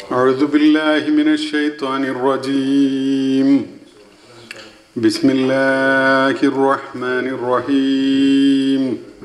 أعوذ بالله من الشيطان الرجيم بسم الله الرحمن الرحيم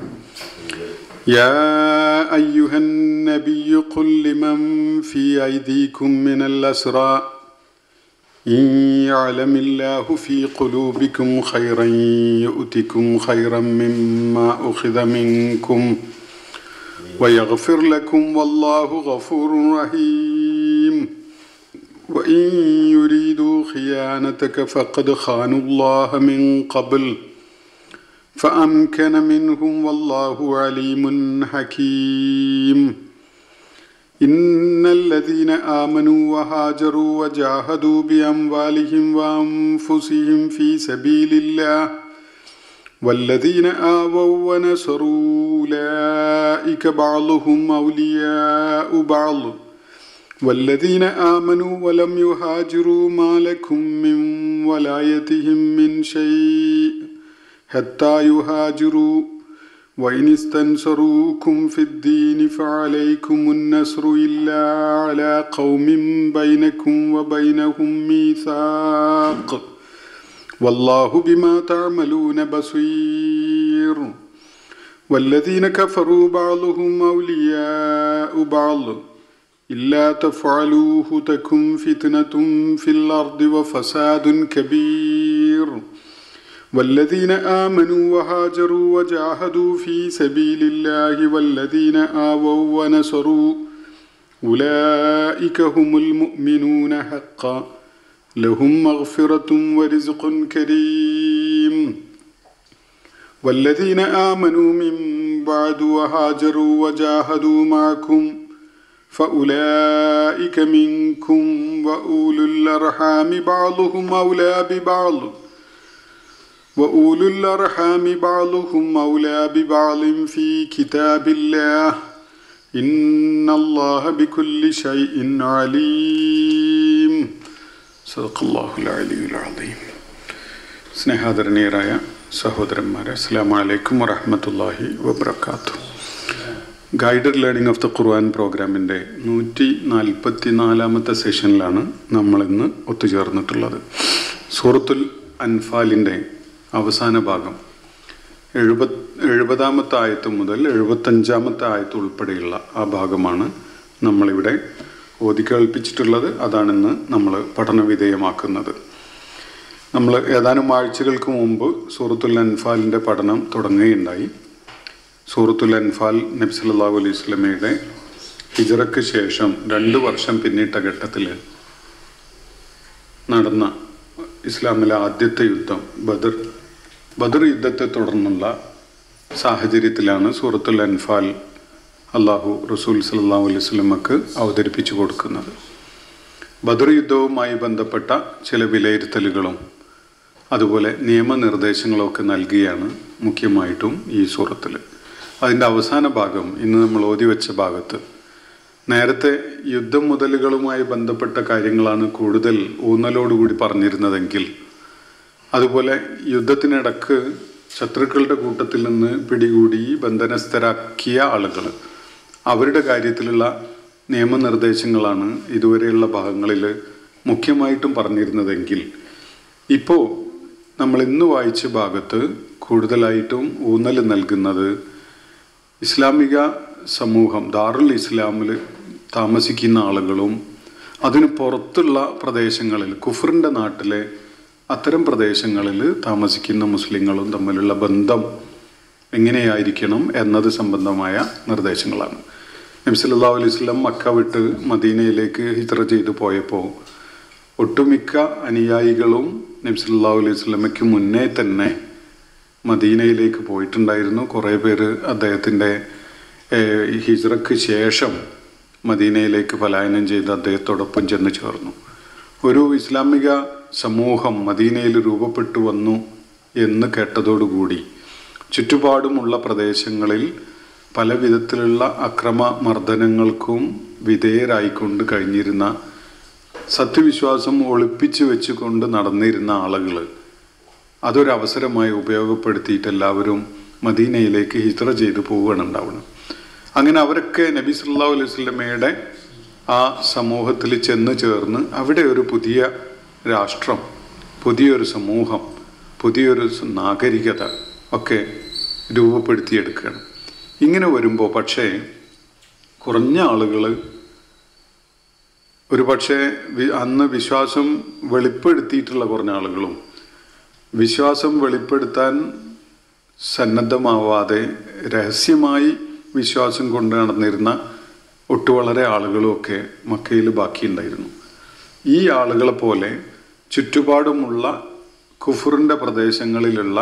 يا أيها النبي قل لمن في أيديكم من الأسرى إن يعلم الله في قلوبكم خيرا يؤتكم خيرا مما أخذ منكم ويغفر لكم والله غفور رحيم وإن يريدوا خيانتك فقد خانوا الله من قبل فأمكن منهم والله عليم حكيم إن الذين آمنوا وهاجروا وجاهدوا بأموالهم وأنفسهم في سبيل الله والذين آووا ونصروا أولئك بعضهم أولياء بعض والذين آمنوا ولم يهاجروا ما لكم من ولايتهم من شيء حتى يهاجروا وإن استنصروكم في الدين فعليكم النصر إلا على قوم بينكم وبينهم ميثاق والله بما تعملون بصير والذين كفروا بعضهم أولياء بعض إلا تفعلوه تكن فتنة في الأرض وفساد كبير والذين آمنوا وهاجروا وجاهدوا في سبيل الله والذين آووا ونصروا أولئك هم المؤمنون حقا لهم مغفرة ورزق كريم والذين آمنوا من بعد وهاجروا وجاهدوا معكم فأولئك منكم وأولو الأرحام بعضهم أولى ببعض وأولو الأرحام بعضهم أولى ببعض في كتاب الله إن الله بكل شيء عليم صدق الله العلي العظيم സ്നേഹാദരണീയരായ സഹോദരന്മാരെ അസ്സാം വലൈക്കും വറഹമത്തല്ലാഹി വബർക്കാത്തു guided learning of the Quran പ്രോഗ്രാമിൻ്റെ നൂറ്റി നാൽപ്പത്തി നാലാമത്തെ സെഷനിലാണ് നമ്മളിന്ന് ഒത്തുചേർന്നിട്ടുള്ളത് സൂറത്തുൽ അൻഫാലിൻ്റെ അവസാന ഭാഗം എഴുപത് എഴുപതാമത്തെ ആയത്ത് മുതൽ എഴുപത്തഞ്ചാമത്തെ ആയത്ത് ഉൾപ്പെടെയുള്ള ആ ഭാഗമാണ് നമ്മളിവിടെ ഓതി കേൾപ്പിച്ചിട്ടുള്ളത് അതാണിന്ന് നമ്മൾ പഠനവിധേയമാക്കുന്നത് നമ്മൾ ഏതാനും ആഴ്ചകൾക്ക് മുമ്പ് സൂറത്തുൽ അൻഫാലിൻ്റെ പഠനം തുടങ്ങുകയുണ്ടായി സൂറത്തുൽ അൻഫാൽ നബി സല്ലല്ലാഹു അലൈഹി സ്വലമയുടെ ഹിജറയ്ക്ക് ശേഷം രണ്ട് വർഷം പിന്നിട്ട ഘട്ടത്തിൽ നടന്ന ഇസ്ലാമിലെ ആദ്യത്തെ യുദ്ധം ബദർ ബദർ യുദ്ധത്തെ തുടർന്നുള്ള സാഹചര്യത്തിലാണ് സൂറത്തുൽ അൻഫാൽ അള്ളാഹു റസൂൽ സല്ലാഹു അലൈഹി സ്വലമക്ക് അവതരിപ്പിച്ചു കൊടുക്കുന്നത് ബദർ യുദ്ധവുമായി ബന്ധപ്പെട്ട ചില വിലയിരുത്തലുകളും അതുപോലെ നിയമനിർദ്ദേശങ്ങളൊക്കെ നൽകിയാണ് മുഖ്യമായിട്ടും ഈ സൂറത്തിൽ അതിൻ്റെ അവസാന ഭാഗം ഇന്ന് നമ്മൾ ഓതി വെച്ച ഭാഗത്ത് നേരത്തെ യുദ്ധം മുതലുകളുമായി ബന്ധപ്പെട്ട കാര്യങ്ങളാണ് കൂടുതൽ ഊന്നലോടുകൂടി പറഞ്ഞിരുന്നതെങ്കിൽ അതുപോലെ യുദ്ധത്തിനിടക്ക് ശത്രുക്കളുടെ കൂട്ടത്തിൽ നിന്ന് പിടികൂടി ബന്ധനസ്ഥരാക്കിയ ആളുകൾ അവരുടെ കാര്യത്തിലുള്ള നിയമനിർദ്ദേശങ്ങളാണ് ഇതുവരെയുള്ള ഭാഗങ്ങളിൽ മുഖ്യമായിട്ടും പറഞ്ഞിരുന്നതെങ്കിൽ ഇപ്പോൾ നമ്മൾ ഇന്ന് വായിച്ച ഭാഗത്ത് കൂടുതലായിട്ടും ഊന്നൽ നൽകുന്നത് ഇസ്ലാമിക സമൂഹം ദാറുൽ ഇസ്ലാമിൽ താമസിക്കുന്ന ആളുകളും അതിന് പുറത്തുള്ള പ്രദേശങ്ങളിൽ കുഫറിൻ്റെ നാട്ടിലെ അത്തരം പ്രദേശങ്ങളിൽ താമസിക്കുന്ന മുസ്ലിങ്ങളും തമ്മിലുള്ള ബന്ധം എങ്ങനെയായിരിക്കണം എന്നത് സംബന്ധമായ നിർദ്ദേശങ്ങളാണ് നബി സല്ലല്ലാഹു അലൈഹി വസല്ലം മക്ക വിട്ട് മദീനയിലേക്ക് ഹിജ്റ ചെയ്തു പോയപ്പോൾ ഒട്ടുമിക്ക അനുയായികളും നബി സല്ലല്ലാഹു അലൈഹി വസല്ലമയ്ക്ക് മുന്നേ തന്നെ മദീനയിലേക്ക് പോയിട്ടുണ്ടായിരുന്നു കുറേ പേര് അദ്ദേഹത്തിൻ്റെ ഹിജ്റയ്ക്ക് ശേഷം മദീനയിലേക്ക് പലായനം ചെയ്ത് അദ്ദേഹത്തോടൊപ്പം ചെന്ന് ചേർന്നു ഒരു ഇസ്ലാമിക സമൂഹം മദീനയിൽ രൂപപ്പെട്ടു വന്നു എന്ന് കേട്ടതോടുകൂടി ചുറ്റുപാടുമുള്ള പ്രദേശങ്ങളിൽ പല വിധത്തിലുള്ള അക്രമ മർദ്ദനങ്ങൾക്കും വിധേയരായിക്കൊണ്ട് കഴിഞ്ഞിരുന്ന സത്യവിശ്വാസം ഒളിപ്പിച്ചു വെച്ചുകൊണ്ട് നടന്നിരുന്ന ആളുകൾ അതൊരവസരമായി ഉപയോഗപ്പെടുത്തിയിട്ട് എല്ലാവരും മദീനയിലേക്ക് ഹിജ്റ ചെയ്തു പോവുകയാണ് ഉണ്ടാവുന്നത് അങ്ങനെ അവരൊക്കെ നബി സല്ലല്ലാഹു അലൈഹി വസല്ലമയുടെ ആ സമൂഹത്തിൽ ചെന്ന് ചേർന്ന് അവിടെ ഒരു പുതിയ രാഷ്ട്രം പുതിയൊരു സമൂഹം പുതിയൊരു സ- നാഗരികത ഒക്കെ രൂപപ്പെടുത്തിയെടുക്കുകയാണ് ഇങ്ങനെ വരുമ്പോൾ പക്ഷേ കുറഞ്ഞ ആളുകൾ ഒരു പക്ഷേ വി- അന്ന് വിശ്വാസം വെളിപ്പെടുത്തിയിട്ടുള്ള കുറഞ്ഞ ആളുകളും വിശ്വാസം വെളിപ്പെടുത്താൻ സന്നദ്ധമാവാതെ രഹസ്യമായി വിശ്വാസം കൊണ്ട് നടന്നിരുന്ന ഒട്ടു വളരെ ആളുകളുമൊക്കെ മക്കയിൽ ബാക്കിയുണ്ടായിരുന്നു ഈ ആളുകളെ പോലെ ചുറ്റുപാടുമുള്ള കുഫറിൻ്റെ പ്രദേശങ്ങളിലുള്ള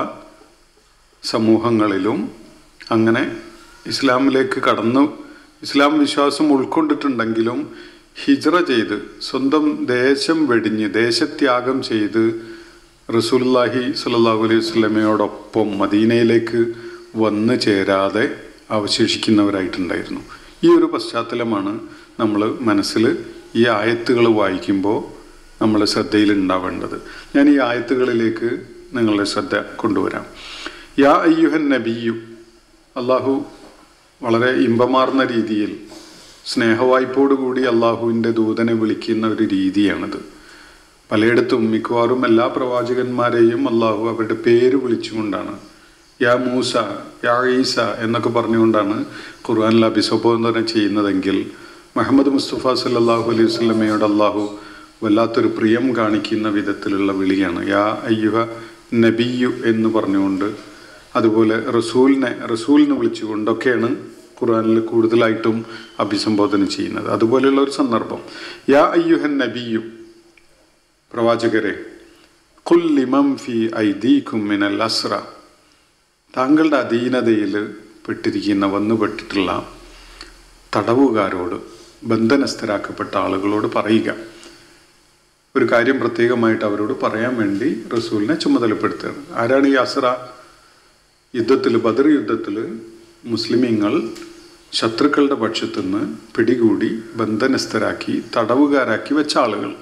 സമൂഹങ്ങളിലും അങ്ങനെ ഇസ്ലാമിലേക്ക് കടന്നു ഇസ്ലാം വിശ്വാസം ഉൾക്കൊണ്ടിട്ടുണ്ടെങ്കിലും ഹിജ്റ ചെയ്ത് സ്വന്തം ദേശം വെടിഞ്ഞ് ദേശത്യാഗം ചെയ്ത് റസൂലുള്ളാഹി സ്വല്ലല്ലാഹു അലൈഹി വസല്ലമയോടൊപ്പം മദീനയിലേക്ക് വന്നു ചേരാതെ അവശേഷിക്കുന്നവരായിട്ടുണ്ടായിരുന്നു ഈ ഒരു പശ്ചാത്തലമാണ് നമ്മൾ മനസ്സിൽ ഈ ആയത്തുകൾ വായിക്കുമ്പോൾ നമ്മളെ ശ്രദ്ധയിൽ ഉണ്ടാവേണ്ടത് ഞാൻ ഈ ആയത്തുകളിലേക്ക് നിങ്ങളുടെ ശ്രദ്ധ കൊണ്ടുവരാം യാ അയ്യുഹൻ നബിയു അള്ളാഹു വളരെ ഇമ്പമാർന്ന രീതിയിൽ സ്നേഹവായ്പോടുകൂടി അള്ളാഹുവിൻ്റെ ദൂതനെ വിളിക്കുന്ന ഒരു രീതിയാണിത് പലയിടത്തും മിക്കവാറും എല്ലാ പ്രവാചകന്മാരെയും അള്ളാഹു അവരുടെ പേര് വിളിച്ചുകൊണ്ടാണ് യാ മൂസ യാ ഈസ എന്നൊക്കെ പറഞ്ഞുകൊണ്ടാണ് ഖുർആനിൽ അഭിസംബോധന ചെയ്യുന്നതെങ്കിൽ മുഹമ്മദ് മുസ്തഫ സല്ലല്ലാഹു അലൈഹി വസല്ലമയോട് അള്ളാഹു വല്ലാത്തൊരു പ്രിയം കാണിക്കുന്ന വിധത്തിലുള്ള വിളിയാണ് യാ അയ്യുഹ നബിയു എന്ന് പറഞ്ഞുകൊണ്ട് അതുപോലെ റസൂലിനെ റസൂലിനെ വിളിച്ചുകൊണ്ടൊക്കെയാണ് ഖുർആനിൽ കൂടുതലായിട്ടും അഭിസംബോധന ചെയ്യുന്നത് അതുപോലെയുള്ള ഒരു സന്ദർഭം യാ അയ്യുഹൻ നബിയു പ്രവാചകരെ കുല്ലിമം ഫി ഐദീക്കും മിനൽ അസ്ര താങ്കളുടെ അധീനതയിൽ പെട്ടിരിക്കുന്ന വന്നുപെട്ടിട്ടുള്ള തടവുകാരോട് ബന്ധനസ്ഥരാക്കപ്പെട്ട ആളുകളോട് പറയുക ഒരു കാര്യം പ്രത്യേകമായിട്ട് അവരോട് പറയാൻ വേണ്ടി റസൂലിനെ ചുമതലപ്പെടുത്തുകയാണ് ആരാണ് ഈ അസ്ര യുദ്ധത്തിൽ ബദർ യുദ്ധത്തിൽ മുസ്ലിമീങ്ങൾ ശത്രുക്കളുടെ പക്ഷത്തു നിന്ന് പിടികൂടി ബന്ധനസ്ഥരാക്കി തടവുകാരാക്കി വെച്ച ആളുകൾ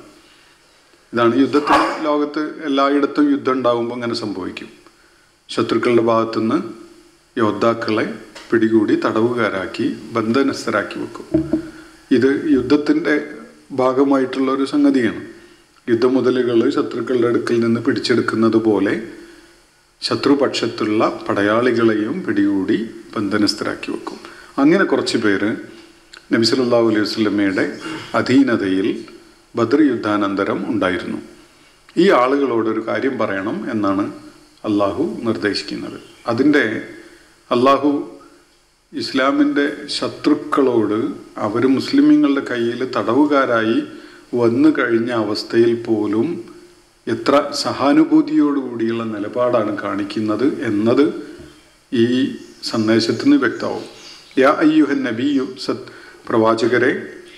ഇതാണ് യുദ്ധത്തിൽ ലോകത്ത് എല്ലായിടത്തും യുദ്ധം ഉണ്ടാകുമ്പോൾ അങ്ങനെ സംഭവിക്കും ശത്രുക്കളുടെ ഭാഗത്തുനിന്ന് യോദ്ധാക്കളെ പിടികൂടി തടവുകാരാക്കി ബന്ധനസ്ഥരാക്കി വെക്കും ഇത് യുദ്ധത്തിൻ്റെ ഭാഗമായിട്ടുള്ള ഒരു സംഗതിയാണ് യുദ്ധമുതലുകൾ ശത്രുക്കളുടെ അടുക്കൽ നിന്ന് പിടിച്ചെടുക്കുന്നത് പോലെ ശത്രുപക്ഷത്തുള്ള പടയാളികളെയും പിടികൂടി ബന്ധനസ്ഥരാക്കി വെക്കും അങ്ങനെ കുറച്ച് പേര് നബി സല്ലല്ലാഹു അലൈഹി വസല്ലമയുടെ അധീനതയിൽ ബദർ യുദ്ധാനന്തരം ഉണ്ടായിരുന്നു ഈ ആളുകളോട് ഒരു കാര്യം പറയണം എന്നാണ് അള്ളാഹു നിർദ്ദേശിക്കുന്നത് അതിൻ്റെ അള്ളാഹു ഇസ്ലാമിൻ്റെ ശത്രുക്കളോട് അവർ മുസ്ലിമീങ്ങളുടെ കയ്യിൽ തടവുകാരായി വന്നു കഴിഞ്ഞ അവസ്ഥയിൽ പോലും എത്ര സഹാനുഭൂതിയോടുകൂടിയുള്ള നിലപാടാണ് കാണിക്കുന്നത് എന്നത് ഈ സന്ദേശത്തിന് വ്യക്തമാവും യാ അയ്യുഹൻ നബിയു സത് പ്രവാചകരെ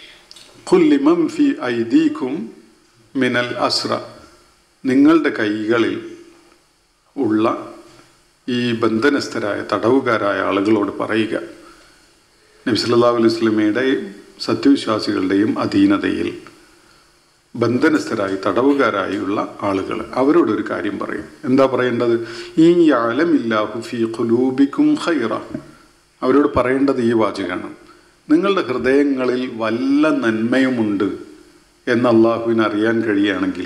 ഖുല്ലിമം ഫി ഐദീക്കും മിനൽ അസ്ര നിങ്ങളുടെ കൈകളിൽ ഉള്ള ഈ ബന്ധനസ്ഥരായ തടവുകാരായ ആളുകളോട് പറയുക നബി സല്ലല്ലാഹു അലൈഹി വസല്ലമയുടെയും സത്യവിശ്വാസികളുടെയും അധീനതയിൽ ബന്ധനസ്ഥരായി തടവുകാരായുള്ള ആളുകൾ അവരോട് ഒരു കാര്യം പറയും എന്താ പറയേണ്ടത് ഈ യാലമില്ലാഹു ഫി ഖുലൂബിക്കും ഖൈറ അവരോട് പറയേണ്ടത് ഈ വാചകമാണ് നിങ്ങളുടെ ഹൃദയങ്ങളിൽ വല്ല നന്മയുമുണ്ട് എന്ന് അള്ളാഹുവിന് അറിയാൻ കഴിയുകയാണെങ്കിൽ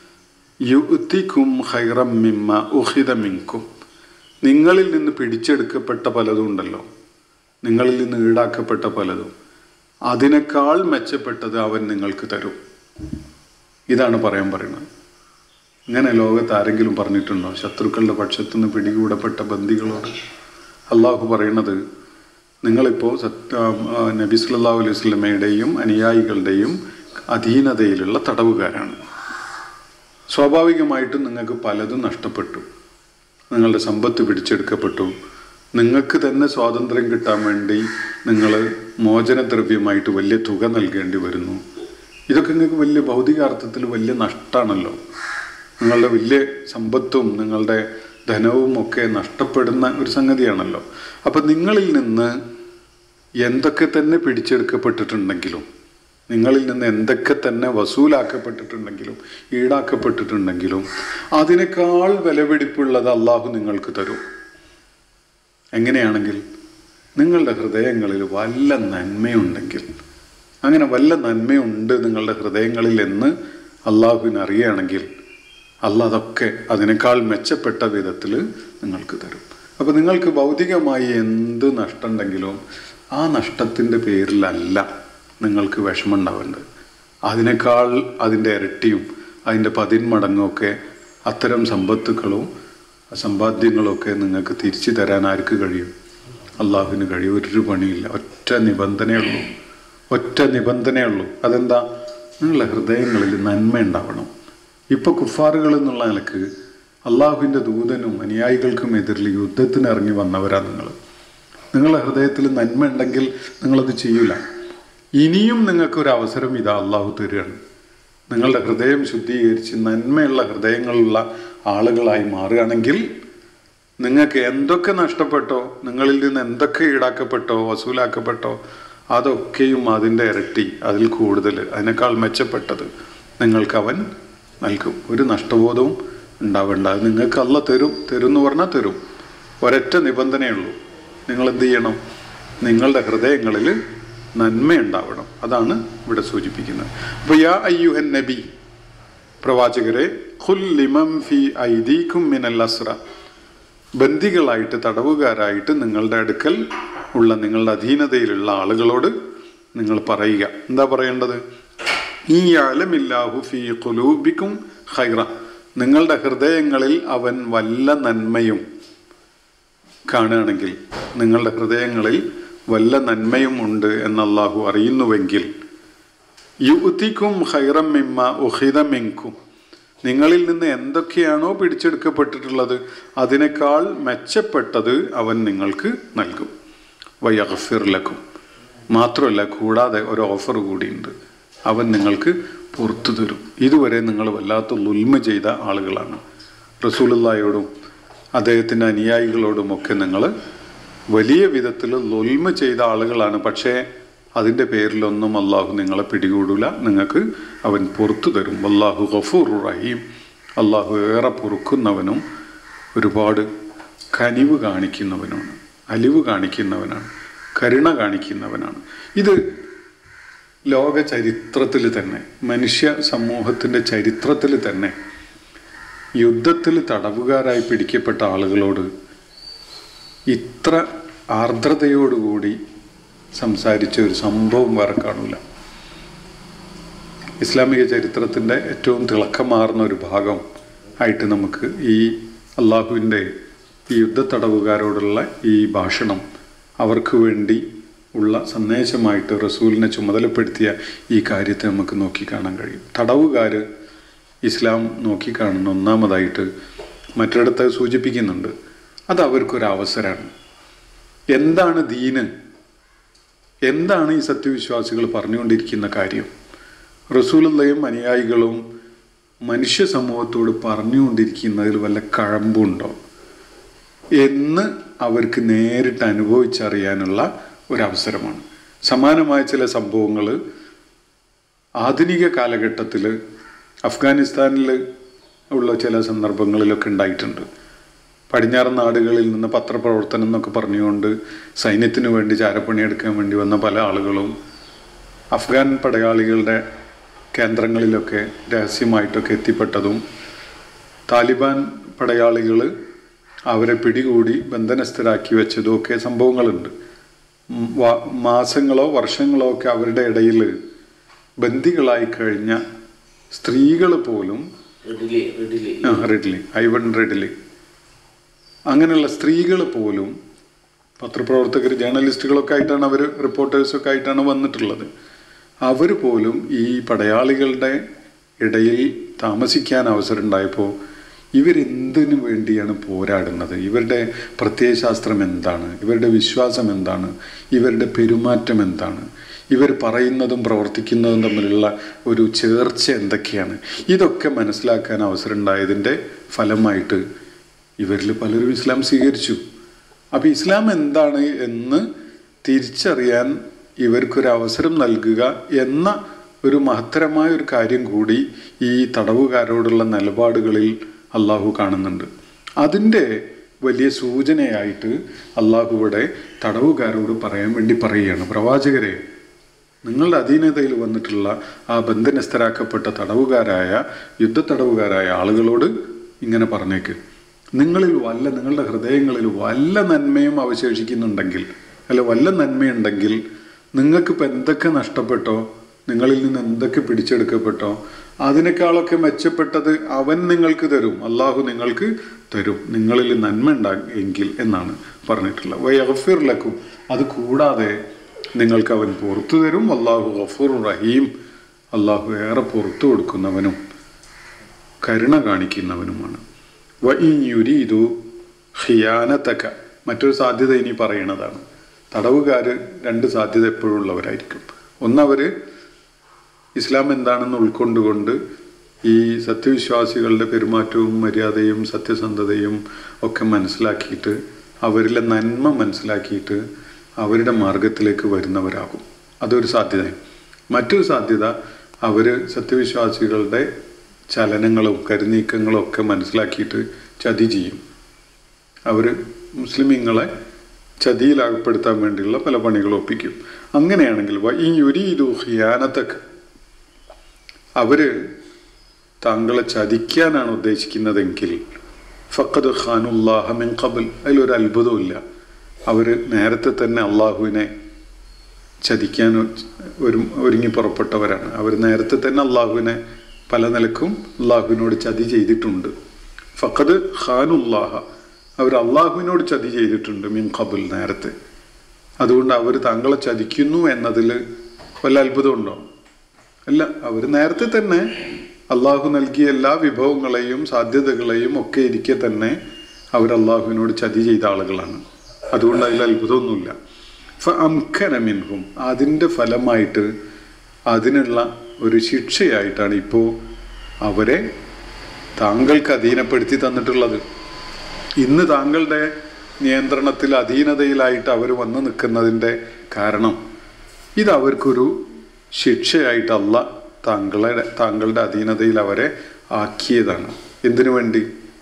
യുത്തിക്കും ഹൈറം മിമ്മ ഉഹിത മിങ്കും നിങ്ങളിൽ നിന്ന് പിടിച്ചെടുക്കപ്പെട്ട പലതും ഉണ്ടല്ലോ നിങ്ങളിൽ നിന്ന് ഈടാക്കപ്പെട്ട പലതും അതിനേക്കാൾ മെച്ചപ്പെട്ടത് അവൻ നിങ്ങൾക്ക് തരും ഇതാണ് പറയാൻ പറയുന്നത് ഇങ്ങനെ ലോകത്ത് ആരെങ്കിലും പറഞ്ഞിട്ടുണ്ടോ ശത്രുക്കളുടെ പക്ഷത്തു നിന്ന് പിടികൂടപ്പെട്ട ബന്ദികളോട് അള്ളാഹു പറയുന്നത് നിങ്ങളിപ്പോൾ സത്യ ആ, നബി സല്ലല്ലാഹു അലൈഹി വസല്ലമയുടെയും അനുയായികളുടെയും അധീനതയിലുള്ള തടവുകാരാണ് സ്വാഭാവികമായിട്ടും നിങ്ങൾക്ക് പലതും നഷ്ടപ്പെട്ടു നിങ്ങളുടെ സമ്പത്ത് പിടിച്ചെടുക്കപ്പെട്ടു നിങ്ങൾക്ക് തന്നെ സ്വാതന്ത്ര്യം കിട്ടാൻ വേണ്ടി നിങ്ങൾ മോചനദ്രവ്യമായിട്ട് വലിയ തുക നൽകേണ്ടി വരുന്നു ഇതൊക്കെ നിങ്ങൾക്ക് വലിയ ഭൗതികാർത്ഥത്തിൽ വലിയ നഷ്ടമാണല്ലോ നിങ്ങളുടെ വലിയ സമ്പത്തും നിങ്ങളുടെ ധനവും ഒക്കെ നഷ്ടപ്പെടുന്ന ഒരു സംഗതിയാണല്ലോ അപ്പം നിങ്ങളിൽ നിന്ന് എന്തൊക്കെ തന്നെ പിടിച്ചെടുക്കപ്പെട്ടിട്ടുണ്ടെങ്കിലും നിങ്ങളിൽ നിന്ന് എന്തൊക്കെ തന്നെ വസൂലാക്കപ്പെട്ടിട്ടുണ്ടെങ്കിലും ഈടാക്കപ്പെട്ടിട്ടുണ്ടെങ്കിലും അതിനേക്കാൾ വിലപിടിപ്പുള്ളത് അള്ളാഹു നിങ്ങൾക്ക് തരും എങ്ങനെയാണെങ്കിൽ നിങ്ങളുടെ ഹൃദയങ്ങളിൽ വല്ല നന്മയുണ്ടെങ്കിൽ അങ്ങനെ വല്ല നന്മയുണ്ട് നിങ്ങളുടെ ഹൃദയങ്ങളിൽ എന്ന് അള്ളാഹുവിന് അറിയുകയാണെങ്കിൽ അള്ളാഹ് അതൊക്കെ അതിനേക്കാൾ മെച്ചപ്പെട്ട വിധത്തിൽ നിങ്ങൾക്ക് തരും അപ്പോൾ നിങ്ങൾക്ക് ഭൗതികമായി എന്ത് നഷ്ടമുണ്ടെങ്കിലും ആ നഷ്ടത്തിൻ്റെ പേരിലല്ല നിങ്ങൾക്ക് വിഷമമുണ്ടാവേണ്ടത് അതിനേക്കാൾ അതിൻ്റെ ഇരട്ടിയും അതിൻ്റെ പതിന്മടങ്ങുമൊക്കെ അത്തരം സമ്പത്തുക്കളും സമ്പാദ്യങ്ങളൊക്കെ നിങ്ങൾക്ക് തിരിച്ചു തരാൻ ആർക്ക് കഴിയും അള്ളാഹുവിന് കഴിയും ഒരു പണിയില്ല ഒറ്റ നിബന്ധനയുള്ളൂ ഒറ്റ നിബന്ധനയുള്ളൂ അതെന്താ നിങ്ങളുടെ ഹൃദയങ്ങളിൽ നന്മ ഉണ്ടാവണം ഇപ്പൊ കുഫാറുകൾ എന്നുള്ള നിലക്ക് അള്ളാഹുവിൻ്റെ ദൂതനും അനുയായികൾക്കും എതിരിൽ യുദ്ധത്തിന് ഇറങ്ങി വന്നവരാ നിങ്ങൾ നിങ്ങളുടെ ഹൃദയത്തിൽ നന്മ ഉണ്ടെങ്കിൽ നിങ്ങളത് ചെയ്യൂല ഇനിയും നിങ്ങൾക്കൊരു അവസരം ഇതാ അള്ളാഹു തരികയാണ് നിങ്ങളുടെ ഹൃദയം ശുദ്ധീകരിച്ച് നന്മയുള്ള ഹൃദയങ്ങളുള്ള ആളുകളായി മാറുകയാണെങ്കിൽ നിങ്ങൾക്ക് എന്തൊക്കെ നഷ്ടപ്പെട്ടോ നിങ്ങളിൽ നിന്ന് എന്തൊക്കെ ഈടാക്കപ്പെട്ടോ വസൂലാക്കപ്പെട്ടോ അതൊക്കെയും അതിൻ്റെ ഇരട്ടി അതിൽ കൂടുതൽ അതിനേക്കാൾ മെച്ചപ്പെട്ടത് നിങ്ങൾക്ക് അവൻ നൽകും ഒരു നഷ്ടബോധവും ഉണ്ടാവേണ്ട അത് നിങ്ങൾക്ക് അല്ല തരും തരും എന്ന് പറഞ്ഞാൽ തരും ഒരൊറ്റ നിബന്ധനയുള്ളൂ നിങ്ങൾ എന്ത് ചെയ്യണം നിങ്ങളുടെ ഹൃദയങ്ങളിൽ നന്മയുണ്ടാവണം അതാണ് ഇവിടെ സൂചിപ്പിക്കുന്നത് അപ്പോൾ യാ അയ്യുഹൻ നബി പ്രവാചകരെ ഖുല്ലിമം ഫി ഐദീക്കും മിനൽ അസ്ര ബന്ദികളായിട്ട് തടവുകാരായിട്ട് നിങ്ങളുടെ അടുക്കൽ ഉള്ള നിങ്ങളുടെ അധീനതയിലുള്ള ആളുകളോട് നിങ്ങൾ പറയുക എന്താ പറയേണ്ടത് ഈ ആലമില്ലാഹു ഫി ഖുലൂബിക്കും ഖൈറ നിങ്ങളുടെ ഹൃദയങ്ങളിൽ അവൻ വല്ല നന്മയും കാണുകയാണെങ്കിൽ നിങ്ങളുടെ ഹൃദയങ്ങളിൽ വല്ല നന്മയും ഉണ്ട് എന്ന് അള്ളാഹു അറിയുന്നുവെങ്കിൽ യുത്തിക്കും ഹൈറം മിമ്മ ഉഹിതമിങ്കും നിങ്ങളിൽ നിന്ന് എന്തൊക്കെയാണോ പിടിച്ചെടുക്കപ്പെട്ടിട്ടുള്ളത് അതിനേക്കാൾ മെച്ചപ്പെട്ടത് അവൻ നിങ്ങൾക്ക് നൽകും വയഫിർലക്കും മാത്രമല്ല കൂടാതെ ഒരു ഓഫർ കൂടിയുണ്ട് അവൻ നിങ്ങൾക്ക് പുറത്തു തരും ഇതുവരെ നിങ്ങൾ വല്ലാത്ത ലുൽമ ചെയ്ത ആളുകളാണ് റസൂലുള്ളായോടും അദ്ദേഹത്തിൻ്റെ അനുയായികളോടുമൊക്കെ നിങ്ങൾ വലിയ വിധത്തിൽ ലുൽമ ചെയ്ത ആളുകളാണ് പക്ഷേ അതിൻ്റെ പേരിലൊന്നും അള്ളാഹു നിങ്ങളെ പിടികൂടില്ല നിങ്ങൾക്ക് അവൻ പുറത്തു തരും അള്ളാഹു ഗഫൂർ റഹീം അള്ളാഹു ഏറെ പൊറുക്കുന്നവനും ഒരുപാട് കനിവ് കാണിക്കുന്നവനുമാണ് അലിവ് കാണിക്കുന്നവനാണ് കരുണ കാണിക്കുന്നവനാണ് ഇത് ലോക ചരിത്രത്തിൽ തന്നെ മനുഷ്യ സമൂഹത്തിൻ്റെ ചരിത്രത്തിൽ തന്നെ യുദ്ധത്തിൽ തടവുകാരായി പിടിക്കപ്പെട്ട ആളുകളോട് ഇത്ര ആർദ്രതയോടുകൂടി സംസാരിച്ച ഒരു സംഭവം വേറെ കാണൂല ഇസ്ലാമിക ചരിത്രത്തിൻ്റെ ഏറ്റവും തിളക്കമാർന്ന ഒരു ഭാഗം ആയിട്ട് നമുക്ക് ഈ അള്ളാഹുവിൻ്റെ ഈ യുദ്ധത്തടവുകാരോടുള്ള ഈ ഭാഷണം അവർക്ക് വേണ്ടി ഉള്ള സന്ദേശമായിട്ട് റസൂലിനെ ചുമതലപ്പെടുത്തിയ ഈ കാര്യത്തെ നമുക്ക് നോക്കിക്കാണാൻ കഴിയും തടവുകാർ ഇസ്ലാം നോക്കിക്കാണുന്ന ഒന്നാമതായിട്ട് മറ്റിടത്ത് സൂചിപ്പിക്കുന്നുണ്ട് അത് അവർക്കൊരു അവസരമാണ് എന്താണ് ദീന് എന്താണ് ഈ സത്യവിശ്വാസികൾ പറഞ്ഞുകൊണ്ടിരിക്കുന്ന കാര്യം റസൂലുള്ളയും അനുയായികളും മനുഷ്യ സമൂഹത്തോട് പറഞ്ഞുകൊണ്ടിരിക്കുന്നതിൽ വല്ല കഴമ്പുണ്ടോ എന്ന് അവർക്ക് നേരിട്ട് അനുഭവിച്ചറിയാനുള്ള ഒരവസരമാണ് സമാനമായ ചില സംഭവങ്ങൾ ആധുനിക കാലഘട്ടത്തിൽ അഫ്ഗാനിസ്ഥാനിൽ ഉള്ള ചില സന്ദർഭങ്ങളിലൊക്കെ ഉണ്ടായിട്ടുണ്ട് പടിഞ്ഞാറൻ നാടുകളിൽ നിന്ന് പത്രപ്രവർത്തനം എന്നൊക്കെ പറഞ്ഞുകൊണ്ട് സൈന്യത്തിന് വേണ്ടി ചാരപ്പണിയെടുക്കാൻ വേണ്ടി വന്ന പല ആളുകളും അഫ്ഗാൻ പടയാളികളുടെ കേന്ദ്രങ്ങളിലൊക്കെ രഹസ്യമായിട്ടൊക്കെ എത്തിപ്പെട്ടതും താലിബാൻ പടയാളികൾ അവരെ പിടികൂടി ബന്ധനസ്ഥരാക്കി വെച്ചതും ഒക്കെ സംഭവങ്ങളുണ്ട് മാസങ്ങളോ വർഷങ്ങളോ ഒക്കെ അവരുടെ ഇടയിൽ ബന്ദികളായി കഴിഞ്ഞ സ്ത്രീകൾ പോലും ആ റെഡ്ലി ഐവൺ റെഡ്ലി അങ്ങനെയുള്ള സ്ത്രീകൾ പോലും പത്രപ്രവർത്തകർ ജേർണലിസ്റ്റുകളൊക്കെ ആയിട്ടാണ് അവർ റിപ്പോർട്ടേഴ്സൊക്കെ ആയിട്ടാണ് വന്നിട്ടുള്ളത് അവർ പോലും ഈ പടയാളികളുടെ ഇടയിൽ താമസിക്കാൻ അവസരം ഉണ്ടായപ്പോൾ ഇവരെന്തിനു വേണ്ടിയാണ് പോരാടുന്നത് ഇവരുടെ പ്രത്യയശാസ്ത്രം എന്താണ് ഇവരുടെ വിശ്വാസം എന്താണ് ഇവരുടെ പെരുമാറ്റം എന്താണ് ഇവർ പറയുന്നതും പ്രവർത്തിക്കുന്നതും തമ്മിലുള്ള ഒരു ചേർച്ച എന്തൊക്കെയാണ് ഇതൊക്കെ മനസ്സിലാക്കാൻ അവസരം ഉണ്ടായതിൻ്റെ ഫലമായിട്ട് ഇവരിൽ പലരും ഇസ്ലാം സ്വീകരിച്ചു അപ്പോൾ ഇസ്ലാം എന്താണ് എന്ന് തിരിച്ചറിയാൻ ഇവർക്കൊരു അവസരം നൽകുക എന്ന ഒരു മഹത്തരമായ ഒരു കാര്യം കൂടി ഈ തടവുകാരോടുള്ള നിലപാടുകളിൽ അള്ളാഹു കാണുന്നുണ്ട് അതിൻ്റെ വലിയ സൂചനയായിട്ട് അള്ളാഹു ഇവിടെ തടവുകാരോട് പറയാൻ വേണ്ടി പറയുകയാണ് പ്രവാചകരെ നിങ്ങളുടെ അധീനതയിൽ വന്നിട്ടുള്ള ആ ബന്ധനസ്ഥരാക്കപ്പെട്ട തടവുകാരായ യുദ്ധത്തടവുകാരായ ആളുകളോട് ഇങ്ങനെ പറഞ്ഞേക്ക് നിങ്ങളിൽ വല്ല നിങ്ങളുടെ ഹൃദയങ്ങളിൽ വല്ല നന്മയും അവശേഷിക്കുന്നുണ്ടെങ്കിൽ അല്ല വല്ല നന്മയുണ്ടെങ്കിൽ നിങ്ങൾക്കിപ്പോൾ എന്തൊക്കെ നഷ്ടപ്പെട്ടോ നിങ്ങളിൽ നിന്ന് എന്തൊക്കെ പിടിച്ചെടുക്കപ്പെട്ടോ അതിനേക്കാളൊക്കെ മെച്ചപ്പെട്ടത് അവൻ നിങ്ങൾക്ക് തരും അള്ളാഹു നിങ്ങൾക്ക് തരും നിങ്ങളിൽ നന്മ ഉണ്ടായെങ്കിൽ എന്നാണ് പറഞ്ഞിട്ടുള്ളത് വയഫിർ ലക്കും അത് കൂടാതെ നിങ്ങൾക്ക് അവൻ പുറത്തു തരും അള്ളാഹു ഗഫൂർ റഹീം അള്ളാഹു ഏറെ പുറത്തു കൊടുക്കുന്നവനും കരുണ കാണിക്കുന്നവനുമാണ് വ യുരീതു ഹിയാനത്തക്ക മറ്റൊരു സാധ്യത ഇനി പറയണതാണ് തടവുകാർ രണ്ട് സാധ്യത എപ്പോഴും ഉള്ളവരായിരിക്കും ഒന്നവർ ഇസ്ലാം എന്താണെന്ന് ഉൾക്കൊണ്ടുകൊണ്ട് ഈ സത്യവിശ്വാസികളുടെ പെരുമാറ്റവും മര്യാദയും സത്യസന്ധതയും ഒക്കെ മനസ്സിലാക്കിയിട്ട് അവരിലെ നന്മ മനസ്സിലാക്കിയിട്ട് അവരുടെ മാർഗത്തിലേക്ക് വരുന്നവരാകും അതൊരു സാധ്യത മറ്റൊരു സാധ്യത അവർ സത്യവിശ്വാസികളുടെ ചലനങ്ങളും കരുനീക്കങ്ങളും ഒക്കെ മനസ്സിലാക്കിയിട്ട് ചതി ചെയ്യും അവർ മുസ്ലിമീങ്ങളെ ചതിയിലാകപ്പെടുത്താൻ വേണ്ടിയുള്ള പല പണികളും ഒപ്പിക്കും അങ്ങനെയാണെങ്കിൽ ഈ യുരീദു ഹിയാനത്തൊക്കെ അവര് താങ്കളെ ചതിക്കാനാണ് ഉദ്ദേശിക്കുന്നതെങ്കിൽ ഫക്കത് ഖാനുല്ലാഹ മിൻ ഖബൽ അതിലൊരു അത്ഭുതമില്ല അവർ നേരത്തെ തന്നെ അള്ളാഹുവിനെ ചതിക്കാൻ ഒരു ഒരുങ്ങി പുറപ്പെട്ടവരാണ് അവർ നേരത്തെ തന്നെ അള്ളാഹുവിനെ പല നിലക്കും അള്ളാഹുവിനോട് ചതി ചെയ്തിട്ടുണ്ട് ഫക്കത് ഖാനുല്ലാഹ അവർ അള്ളാഹുവിനോട് ചതി ചെയ്തിട്ടുണ്ട് മിൻ ഖബുൽ നേരത്തെ അതുകൊണ്ട് അവർ താങ്കളെ ചതിക്കുന്നു എന്നതിൽ വല്ല അത്ഭുതമുണ്ടോ അല്ല അവർ നേരത്തെ തന്നെ അള്ളാഹു നൽകിയ എല്ലാ വിഭവങ്ങളെയും സാധ്യതകളെയും ഒക്കെ ഇരിക്കെ തന്നെ അവർ അള്ളാഹുവിനോട് ചതി ചെയ്ത ആളുകളാണ് അതുകൊണ്ട് അതിൽ അത്ഭുതമൊന്നുമില്ല ഫ അംഖനമിൻഹും അതിൻ്റെ ഫലമായിട്ട് അതിനുള്ള ഒരു ശിക്ഷയായിട്ടാണ് ഇപ്പോൾ അവരെ താങ്കൾക്ക് അധീനപ്പെടുത്തി തന്നിട്ടുള്ളത് ഇന്ന് താങ്കളുടെ നിയന്ത്രണത്തിൽ അധീനതയിലായിട്ട് അവർ വന്ന് നിൽക്കുന്നതിൻ്റെ കാരണം ഇത് അവർക്കൊരു ശിക്ഷയായിട്ടല്ല താങ്കളെ താങ്കളുടെ അധീനതയിൽ അവരെ ആക്കിയതാണ് എന്തിനു വേണ്ടി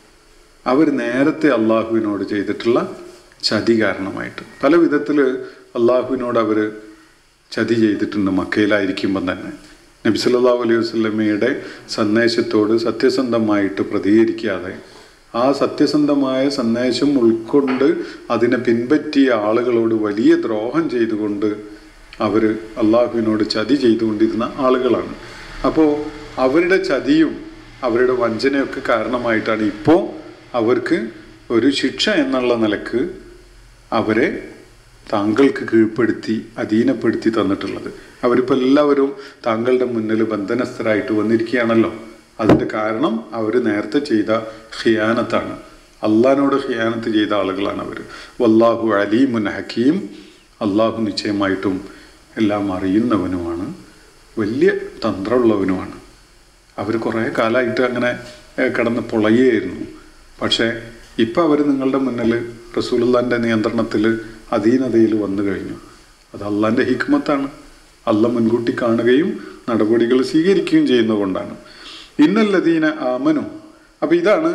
അവർ നേരത്തെ അള്ളാഹുവിനോട് ചെയ്തിട്ടുള്ള ചതി കാരണമായിട്ട് പല വിധത്തിൽ അള്ളാഹുവിനോട് അവർ ചതി ചെയ്തിട്ടുണ്ട് മക്കയിലായിരിക്കുമ്പം തന്നെ നബി സല്ലല്ലാഹു അലൈഹി വസല്ലമയുടെ സന്ദേശത്തോട് സത്യസന്ധമായിട്ട് പ്രതികരിക്കാതെ ആ സത്യസന്ധമായ സന്ദേശം ഉൾക്കൊണ്ട് അതിനെ പിൻപറ്റിയ ആളുകളോട് വലിയ ദ്രോഹം ചെയ്തുകൊണ്ട് അവർ അള്ളാഹുവിനോട് ചതി ചെയ്തുകൊണ്ടിരുന്ന ആളുകളാണ് അപ്പോൾ അവരുടെ ചതിയും അവരുടെ വഞ്ചനയൊക്കെ കാരണമായിട്ടാണ് ഇപ്പോൾ അവർക്ക് ഒരു ശിക്ഷ എന്നുള്ള നിലക്ക് അവരെ താങ്കൾക്ക് കീഴ്പ്പെടുത്തി അധീനപ്പെടുത്തി തന്നിട്ടുള്ളത് അവരിപ്പോൾ എല്ലാവരും താങ്കളുടെ മുന്നിൽ ബന്ധനസ്ഥരായിട്ട് വന്നിരിക്കുകയാണല്ലോ അതിൻ്റെ കാരണം അവർ നേരത്തെ ചെയ്ത ഹിയാനത്താണ് അള്ളഹാനോട് ഹിയാനത്ത് ചെയ്ത ആളുകളാണ് അവർ വല്ലാഹു അലീമുൻ ഹക്കീം അള്ളാഹു നിശ്ചയമായിട്ടും എല്ലാം അറിയുന്നവനുമാണ് വലിയ തന്ത്രമുള്ളവനുമാണ് അവർ കുറേ കാലമായിട്ട് അങ്ങനെ ഏഹ്, കിടന്ന് പൊളയുകയായിരുന്നു പക്ഷേ ഇപ്പം അവർ നിങ്ങളുടെ മുന്നിൽ റസൂലുള്ളാൻ്റെ നിയന്ത്രണത്തിൽ അധീനതയിൽ വന്നു കഴിഞ്ഞു അത് അള്ളാൻ്റെ ഹിക്മത്താണ് അല്ല മുൻകൂട്ടി കാണുകയും നടപടികൾ സ്വീകരിക്കുകയും ചെയ്യുന്നതുകൊണ്ടാണ് ഇന്നല്ലദീന ആമനും അപ്പം ഇതാണ്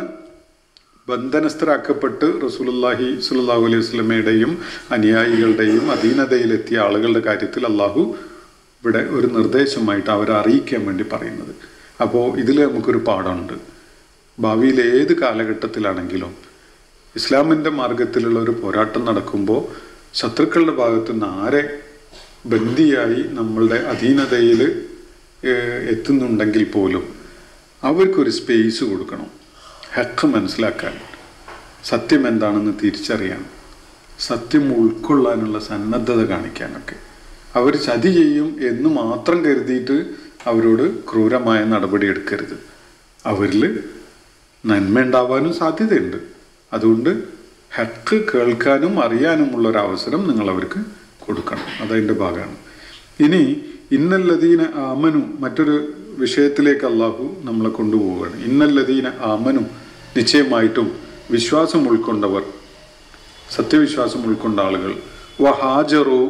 ബന്ധനസ്ഥരാക്കപ്പെട്ട് റസൂലുള്ളാഹി സ്വല്ലല്ലാഹു അലൈഹി വസല്ലമയുടെയും അനുയായികളുടെയും അധീനതയിലെത്തിയ ആളുകളുടെ കാര്യത്തിൽ അള്ളാഹു ഇവിടെ ഒരു നിർദ്ദേശമായിട്ട് അവരെ അറിയിക്കാൻ വേണ്ടി പറയുന്നത് അപ്പോൾ ഇതിൽ നമുക്കൊരു പാഠമുണ്ട് ഭാവിയിൽ ഏത് കാലഘട്ടത്തിലാണെങ്കിലും ഇസ്ലാമിൻ്റെ മാർഗത്തിലുള്ള ഒരു പോരാട്ടം നടക്കുമ്പോൾ ശത്രുക്കളുടെ ഭാഗത്തു നിന്ന് ആരെ ബന്ദിയായി നമ്മളുടെ അധീനതയിൽ ഏഹ്, എത്തുന്നുണ്ടെങ്കിൽ പോലും അവർക്കൊരു സ്പേസ് കൊടുക്കണം ഹക്ക് മനസ്സിലാക്കാൻ സത്യം എന്താണെന്ന് തിരിച്ചറിയാൻ സത്യം ഉൾക്കൊള്ളാനുള്ള സന്നദ്ധത കാണിക്കാനൊക്കെ അവർ ചതി ചെയ്യും എന്ന് മാത്രം കരുതിയിട്ട് അവരോട് ക്രൂരമായ നടപടി എടുക്കരുത് അവരിൽ നന്മ ഉണ്ടാവാനും സാധ്യതയുണ്ട് അതുകൊണ്ട് ഹക്ക് കേൾക്കാനും അറിയാനുമുള്ള ഒരു അവസരം നിങ്ങൾ അവർക്ക് കൊടുക്കണം അതതിൻ്റെ ഭാഗമാണ് ഇനി ഇന്നല്ലദീന ആമനു മറ്റൊരു വിഷയത്തിലേക്ക് അള്ളാഹു നമ്മളെ കൊണ്ടുപോവുകയാണ് ഇന്നല്ലദീന ആമനു നിശ്ചയമായിട്ടും വിശ്വാസം ഉൾക്കൊണ്ടവർ സത്യവിശ്വാസം ഉൾക്കൊണ്ട ആളുകൾ വഹാജറു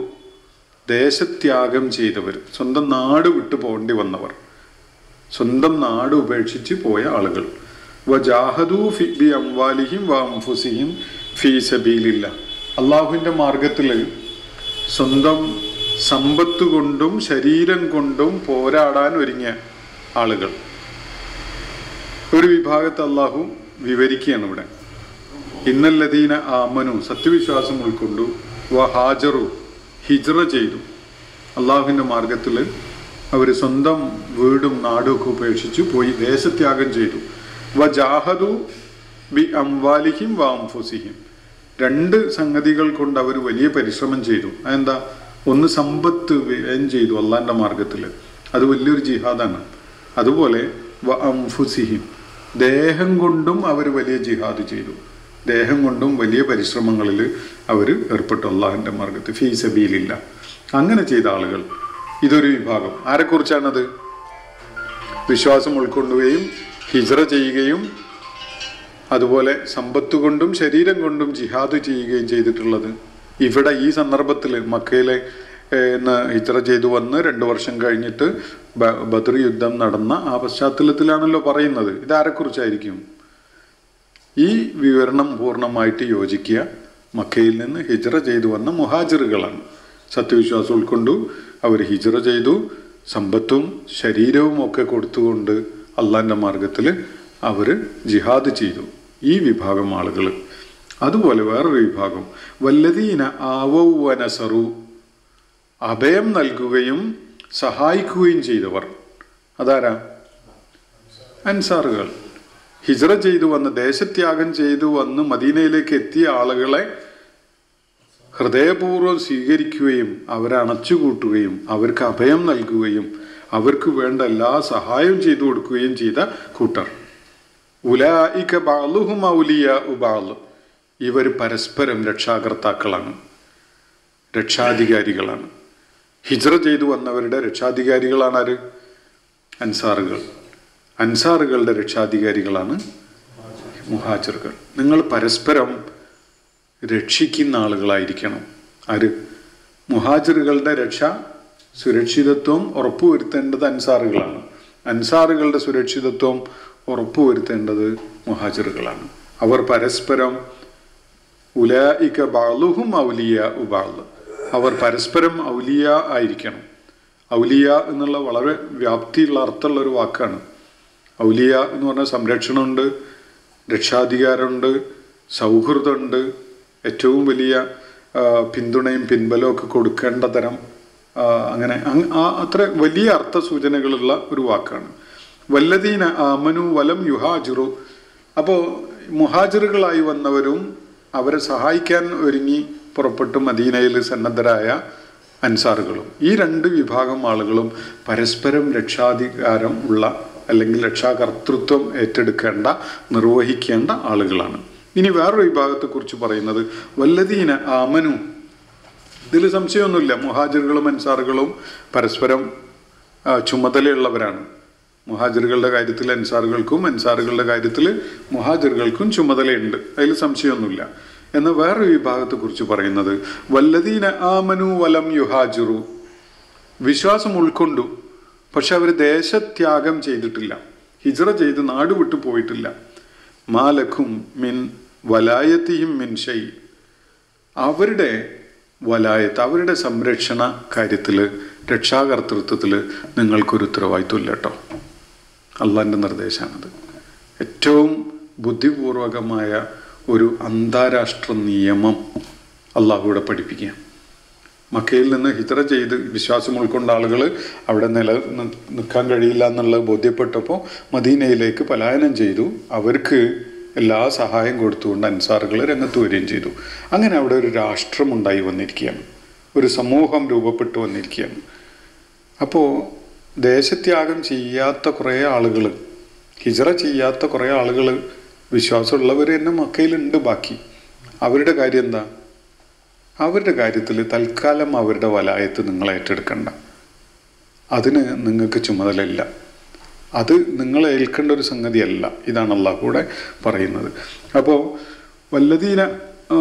ദേശത്യാഗം ചെയ്തവർ സ്വന്തം നാട് വിട്ടു പോകേണ്ടി വന്നവർ സ്വന്തം നാട് ഉപേക്ഷിച്ച് പോയ ആളുകൾ വജാഹദു ഫി ബി അംവാലിഹിം വ അംഫുസിഹിം ഫീ സബീലില്ല അള്ളാഹുവിൻ്റെ മാർഗത്തിൽ സ്വന്തം സമ്പത്ത് കൊണ്ടും ശരീരം കൊണ്ടും പോരാടാൻ ഒരുങ്ങിയ ആളുകൾ ഒരു വിഭാഗത്തെ അള്ളാഹു വിവരിക്കുകയാണ് ഇവിടെ ഇന്നല്ലദീന ആമനു സത്യവിശ്വാസം ഉൾക്കൊണ്ടു വ ഹാജറു ഹിജ്റ ചെയ്തു അള്ളാഹുവിൻ്റെ മാർഗത്തിൽ അവർ സ്വന്തം വീടും നാടും ഒക്കെ ഉപേക്ഷിച്ചു പോയി ദേശത്യാഗം ചെയ്തു വ ജാഹദു ബി അംവാലിഹിം വ അംഫുസിഹിം രണ്ട് സംഗതികൾ കൊണ്ട് അവർ വലിയ പരിശ്രമം ചെയ്തു അതെന്താ ഒന്ന് സമ്പത്ത് വ്യയം ചെയ്തു അള്ളാന്റെ മാർഗത്തിൽ അത് വലിയൊരു ജിഹാദാണ് അതുപോലെ വ അംഫുസിഹിം ദേഹം കൊണ്ടും അവർ വലിയ ജിഹാദ് ചെയ്തു ദേഹം കൊണ്ടും വലിയ പരിശ്രമങ്ങളിൽ അവർ ഏർപ്പെട്ടു അള്ളാഹിൻ്റെ മാർഗത്തിൽ ഫീ സബീലില്ല അങ്ങനെ ചെയ്ത ആളുകൾ ഇതൊരു വിഭാഗം ആരെക്കുറിച്ചാണത് വിശ്വാസം ഉൾക്കൊള്ളുകയും ഹിജ്റ ചെയ്യുകയും അതുപോലെ സമ്പത്ത് കൊണ്ടും ശരീരം കൊണ്ടും ജിഹാദ് ചെയ്യുകയും ചെയ്തിട്ടുള്ളത് ഇവിടെ ഈ സന്ദർഭത്തിൽ മക്കയിലെ എന്ന് ഹിജ്റ ചെയ്തു വന്ന് രണ്ട് വർഷം കഴിഞ്ഞിട്ട് ബ- ബദർ യുദ്ധം നടന്ന ആ പശ്ചാത്തലത്തിലാണല്ലോ പറയുന്നത് ഇതാരെക്കുറിച്ചായിരിക്കും ഈ വിവരണം പൂർണ്ണമായിട്ട് യോജിക്കുക മക്കയിൽ നിന്ന് ഹിജ്റ ചെയ്തു വന്ന മുഹാജിറുകളാണ് സത്യവിശ്വാസം ഉൾക്കൊണ്ടു അവർ ഹിജ്റ ചെയ്തു സമ്പത്തും ശരീരവും ഒക്കെ കൊടുത്തുകൊണ്ട് അള്ളാന്റെ മാർഗത്തിൽ അവർ ജിഹാദ് ചെയ്തു ഈ വിഭാഗം ആളുകൾ അതുപോലെ വേറൊരു വിഭാഗം വല്ലതീന ആവൗവനസറു അഭയം നൽകുകയും സഹായിക്കുകയും ചെയ്തവർ അതാരാ അൻസാറുകൾ ഹിജ്റ ചെയ്തു വന്ന് ദേശത്യാഗം ചെയ്തു വന്ന് മദീനയിലേക്ക് എത്തിയ ആളുകളെ ഹൃദയപൂർവ്വം സ്വീകരിക്കുകയും അവരെ അണച്ചുകൂട്ടുകയും അവർക്ക് അഭയം നൽകുകയും അവർക്ക് വേണ്ട എല്ലാ സഹായവും ചെയ്തു കൊടുക്കുകയും ചെയ്ത കൂട്ടർ ഉലായിക ബാലുഹും ഔലിയ ഉബാള് ഇവർ പരസ്പരം രക്ഷാകർത്താക്കളാണ് രക്ഷാധികാരികളാണ് ഹിജ്റ ചെയ്തു വന്നവരുടെ രക്ഷാധികാരികളാണ് ആര് അൻസാറുകൾ അൻസാറുകളുടെ രക്ഷാധികാരികളാണ് മുഹാജിറുകൾ നിങ്ങൾ പരസ്പരം രക്ഷിക്കുന്ന ആളുകളായിരിക്കണം ആര് മുഹാജിറുകളുടെ രക്ഷ സുരക്ഷിതത്വം ഉറപ്പുവരുത്തേണ്ടത് അൻസാറുകളാണ് അൻസാറുകളുടെ സുരക്ഷിതത്വം ഉറപ്പുവരുത്തേണ്ടത് മുഹാജിറുകളാണ് അവർ പരസ്പരം ഉലായിക ബാലുഹും ഔലിയ ഉബാള് അവർ പരസ്പരം ഔലിയ ആയിരിക്കണം ഔലിയ എന്നുള്ള വളരെ വ്യാപ്തിയുള്ള അർത്ഥമുള്ള ഒരു വാക്കാണ് ഔലിയ എന്ന് പറഞ്ഞാൽ സംരക്ഷണമുണ്ട് രക്ഷാധികാരമുണ്ട് സൗഹൃദമുണ്ട് ഏറ്റവും വലിയ ആ, പിന്തുണയും പിൻബലവും ഒക്കെ കൊടുക്കേണ്ട തരം ആ, അങ്ങനെ അങ് ആ അത്ര വലിയ അർത്ഥ സൂചനകളുള്ള ഒരു വാക്കാണ് വല്ലദീന ആമനു വലം യുഹാജിറു അപ്പോൾ മുഹാജിറുകളായി വന്നവരും അവരെ സഹായിക്കാൻ ഒരുങ്ങി പുറപ്പെട്ടു മദീനയിൽ സന്നദ്ധരായ അൻസാറുകളും ഈ രണ്ട് വിഭാഗം ആളുകളും പരസ്പരം രക്ഷാധികാരം ഉള്ള അല്ലെങ്കിൽ രക്ഷാകർത്തൃത്വം ഏറ്റെടുക്കേണ്ട നിർവഹിക്കേണ്ട ആളുകളാണ് ഇനി വേറൊരു വിഭാഗത്തെക്കുറിച്ച് പറയുന്നത് വല്ലതീന ആമനു ഇതിൽ സംശയമൊന്നുമില്ല മുഹാജിറുകളും അൻസാറുകളും പരസ്പരം ആ, ചുമതലയുള്ളവരാണ് മുഹാജിറുകളുടെ കാര്യത്തിൽ അൻസാറുകൾക്കും അൻസാറുകളുടെ കാര്യത്തിൽ മുഹാജിറുകൾക്കും ചുമതലയുണ്ട് അതിൽ സംശയമൊന്നുമില്ല എന്നാൽ വേറൊരു വിഭാഗത്തെക്കുറിച്ച് പറയുന്നത് വല്ലതീന ആമനു വലം യുഹാജിറു വിശ്വാസം ഉൾക്കൊണ്ടു പക്ഷെ അവർ ദേശത്യാഗം ചെയ്തിട്ടില്ല ഹിജ്റ ചെയ്ത് നാട് വിട്ടു പോയിട്ടില്ല മാലക്കും മിൻ വലായത്തിയും മിൻ ഷൈ അവരുടെ വലായത്ത് അവരുടെ സംരക്ഷണ കാര്യത്തിൽ രക്ഷാകർത്തൃത്വത്തിൽ നിങ്ങൾക്കൊരു ഉത്തരവാദിത്വമില്ല കേട്ടോ അള്ളാൻ്റെ നിർദ്ദേശമാണത് ഏറ്റവും ബുദ്ധിപൂർവകമായ ഒരു അന്താരാഷ്ട്ര നിയമം അള്ളാഹുവിടെ പഠിപ്പിക്കുക മക്കയിൽ നിന്ന് ഹിജ്റ ചെയ്ത് വിശ്വാസം ഉൾക്കൊണ്ട ആളുകൾ അവിടെ നില നി- നിൽക്കാൻ കഴിയില്ല എന്നുള്ളത് ബോധ്യപ്പെട്ടപ്പോൾ മദീനയിലേക്ക് പലായനം ചെയ്തു അവർക്ക് എല്ലാ സഹായം കൊടുത്തുകൊണ്ട് അൻസാറുകൾ രംഗത്ത് വരികയും ചെയ്തു അങ്ങനെ അവിടെ ഒരു രാഷ്ട്രം ഉണ്ടായി വന്നിരിക്കുകയാണ് ഒരു സമൂഹം രൂപപ്പെട്ടു വന്നിരിക്കുകയാണ് അപ്പോൾ ദേശത്യാഗം ചെയ്യാത്ത കുറേ ആളുകൾ ഹിജറ ചെയ്യാത്ത കുറേ ആളുകൾ വിശ്വാസമുള്ളവർ തന്നെ മക്കയിലുണ്ട് ബാക്കി അവരുടെ കാര്യം എന്താ അവരുടെ കാര്യത്തിൽ തൽക്കാലം അവരുടെ വലായത്ത് നിങ്ങൾ ഏറ്റെടുക്കണ്ട അതിന് നിങ്ങൾക്ക് ചുമതലയില്ല അത് നിങ്ങൾ ഏൽക്കേണ്ട ഒരു സംഗതിയല്ല ഇതാണ് അള്ളാഹ് കൂടെ പറയുന്നത് അപ്പോൾ വല്ലതീന ആ,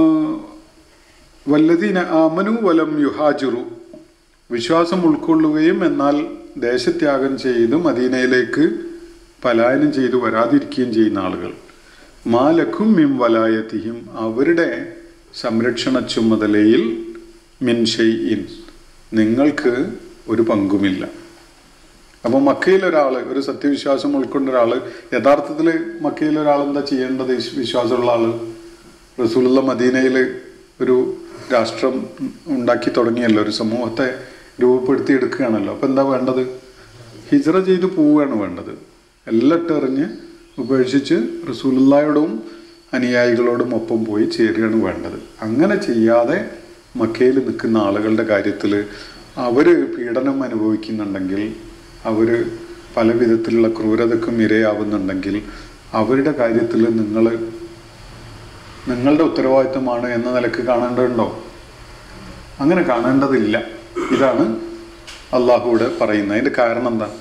വല്ലതീന ആമനു വലം യുഹാജിറു വിശ്വാസം ഉൾക്കൊള്ളുകയും എന്നാൽ ദേശത്യാഗം ചെയ്ത് മദീനയിലേക്ക് പലായനം ചെയ്തു വരാതിരിക്കുകയും ചെയ്യുന്ന ആളുകൾ മാലക്കും മിം വലായത്തിയും അവരുടെ സംരക്ഷണ ചുമതലയിൽ മിൻ ഷെയ്ഇൻ നിങ്ങൾക്ക് ഒരു പങ്കുമില്ല അപ്പോൾ മക്കയിൽ ഒരാൾ ഒരു സത്യവിശ്വാസം ഉൾക്കൊണ്ട ഒരാൾ യഥാർത്ഥത്തിൽ മക്കയിൽ ഒരാൾ എന്താ ചെയ്യേണ്ടത് വിശ്വ- വിശ്വാസമുള്ള ആൾ റസൂലുള്ള മദീനയിൽ ഒരു രാഷ്ട്രം ഉണ്ടാക്കി തുടങ്ങിയല്ലോ ഒരു സമൂഹത്തെ രൂപപ്പെടുത്തി എടുക്കുകയാണല്ലോ അപ്പം എന്താ വേണ്ടത് ഹിജ്റ ചെയ്ത് പോവുകയാണ് വേണ്ടത് എല്ലാം ഇട്ടെറിഞ്ഞ് ഉപേക്ഷിച്ച് റസൂലുള്ളായോടും അനുയായികളോടും ഒപ്പം പോയി ചേരുകയാണ് വേണ്ടത് അങ്ങനെ ചെയ്യാതെ മക്കയിൽ നിൽക്കുന്ന ആളുകളുടെ കാര്യത്തിൽ അവർ പീഡനം അനുഭവിക്കുന്നുണ്ടെങ്കിൽ അവർ പല വിധത്തിലുള്ള ക്രൂരതക്കും ഇരയാവുന്നുണ്ടെങ്കിൽ അവരുടെ കാര്യത്തിൽ നിങ്ങൾ നിങ്ങളുടെ ഉത്തരവാദിത്തമാണ് എന്ന നിലക്ക് കാണേണ്ടതുണ്ടോ അങ്ങനെ കാണേണ്ടതില്ല ഇതാണ് അള്ളാഹുവിടെ പറയുന്നത് അതിൻ്റെ കാരണം എന്താ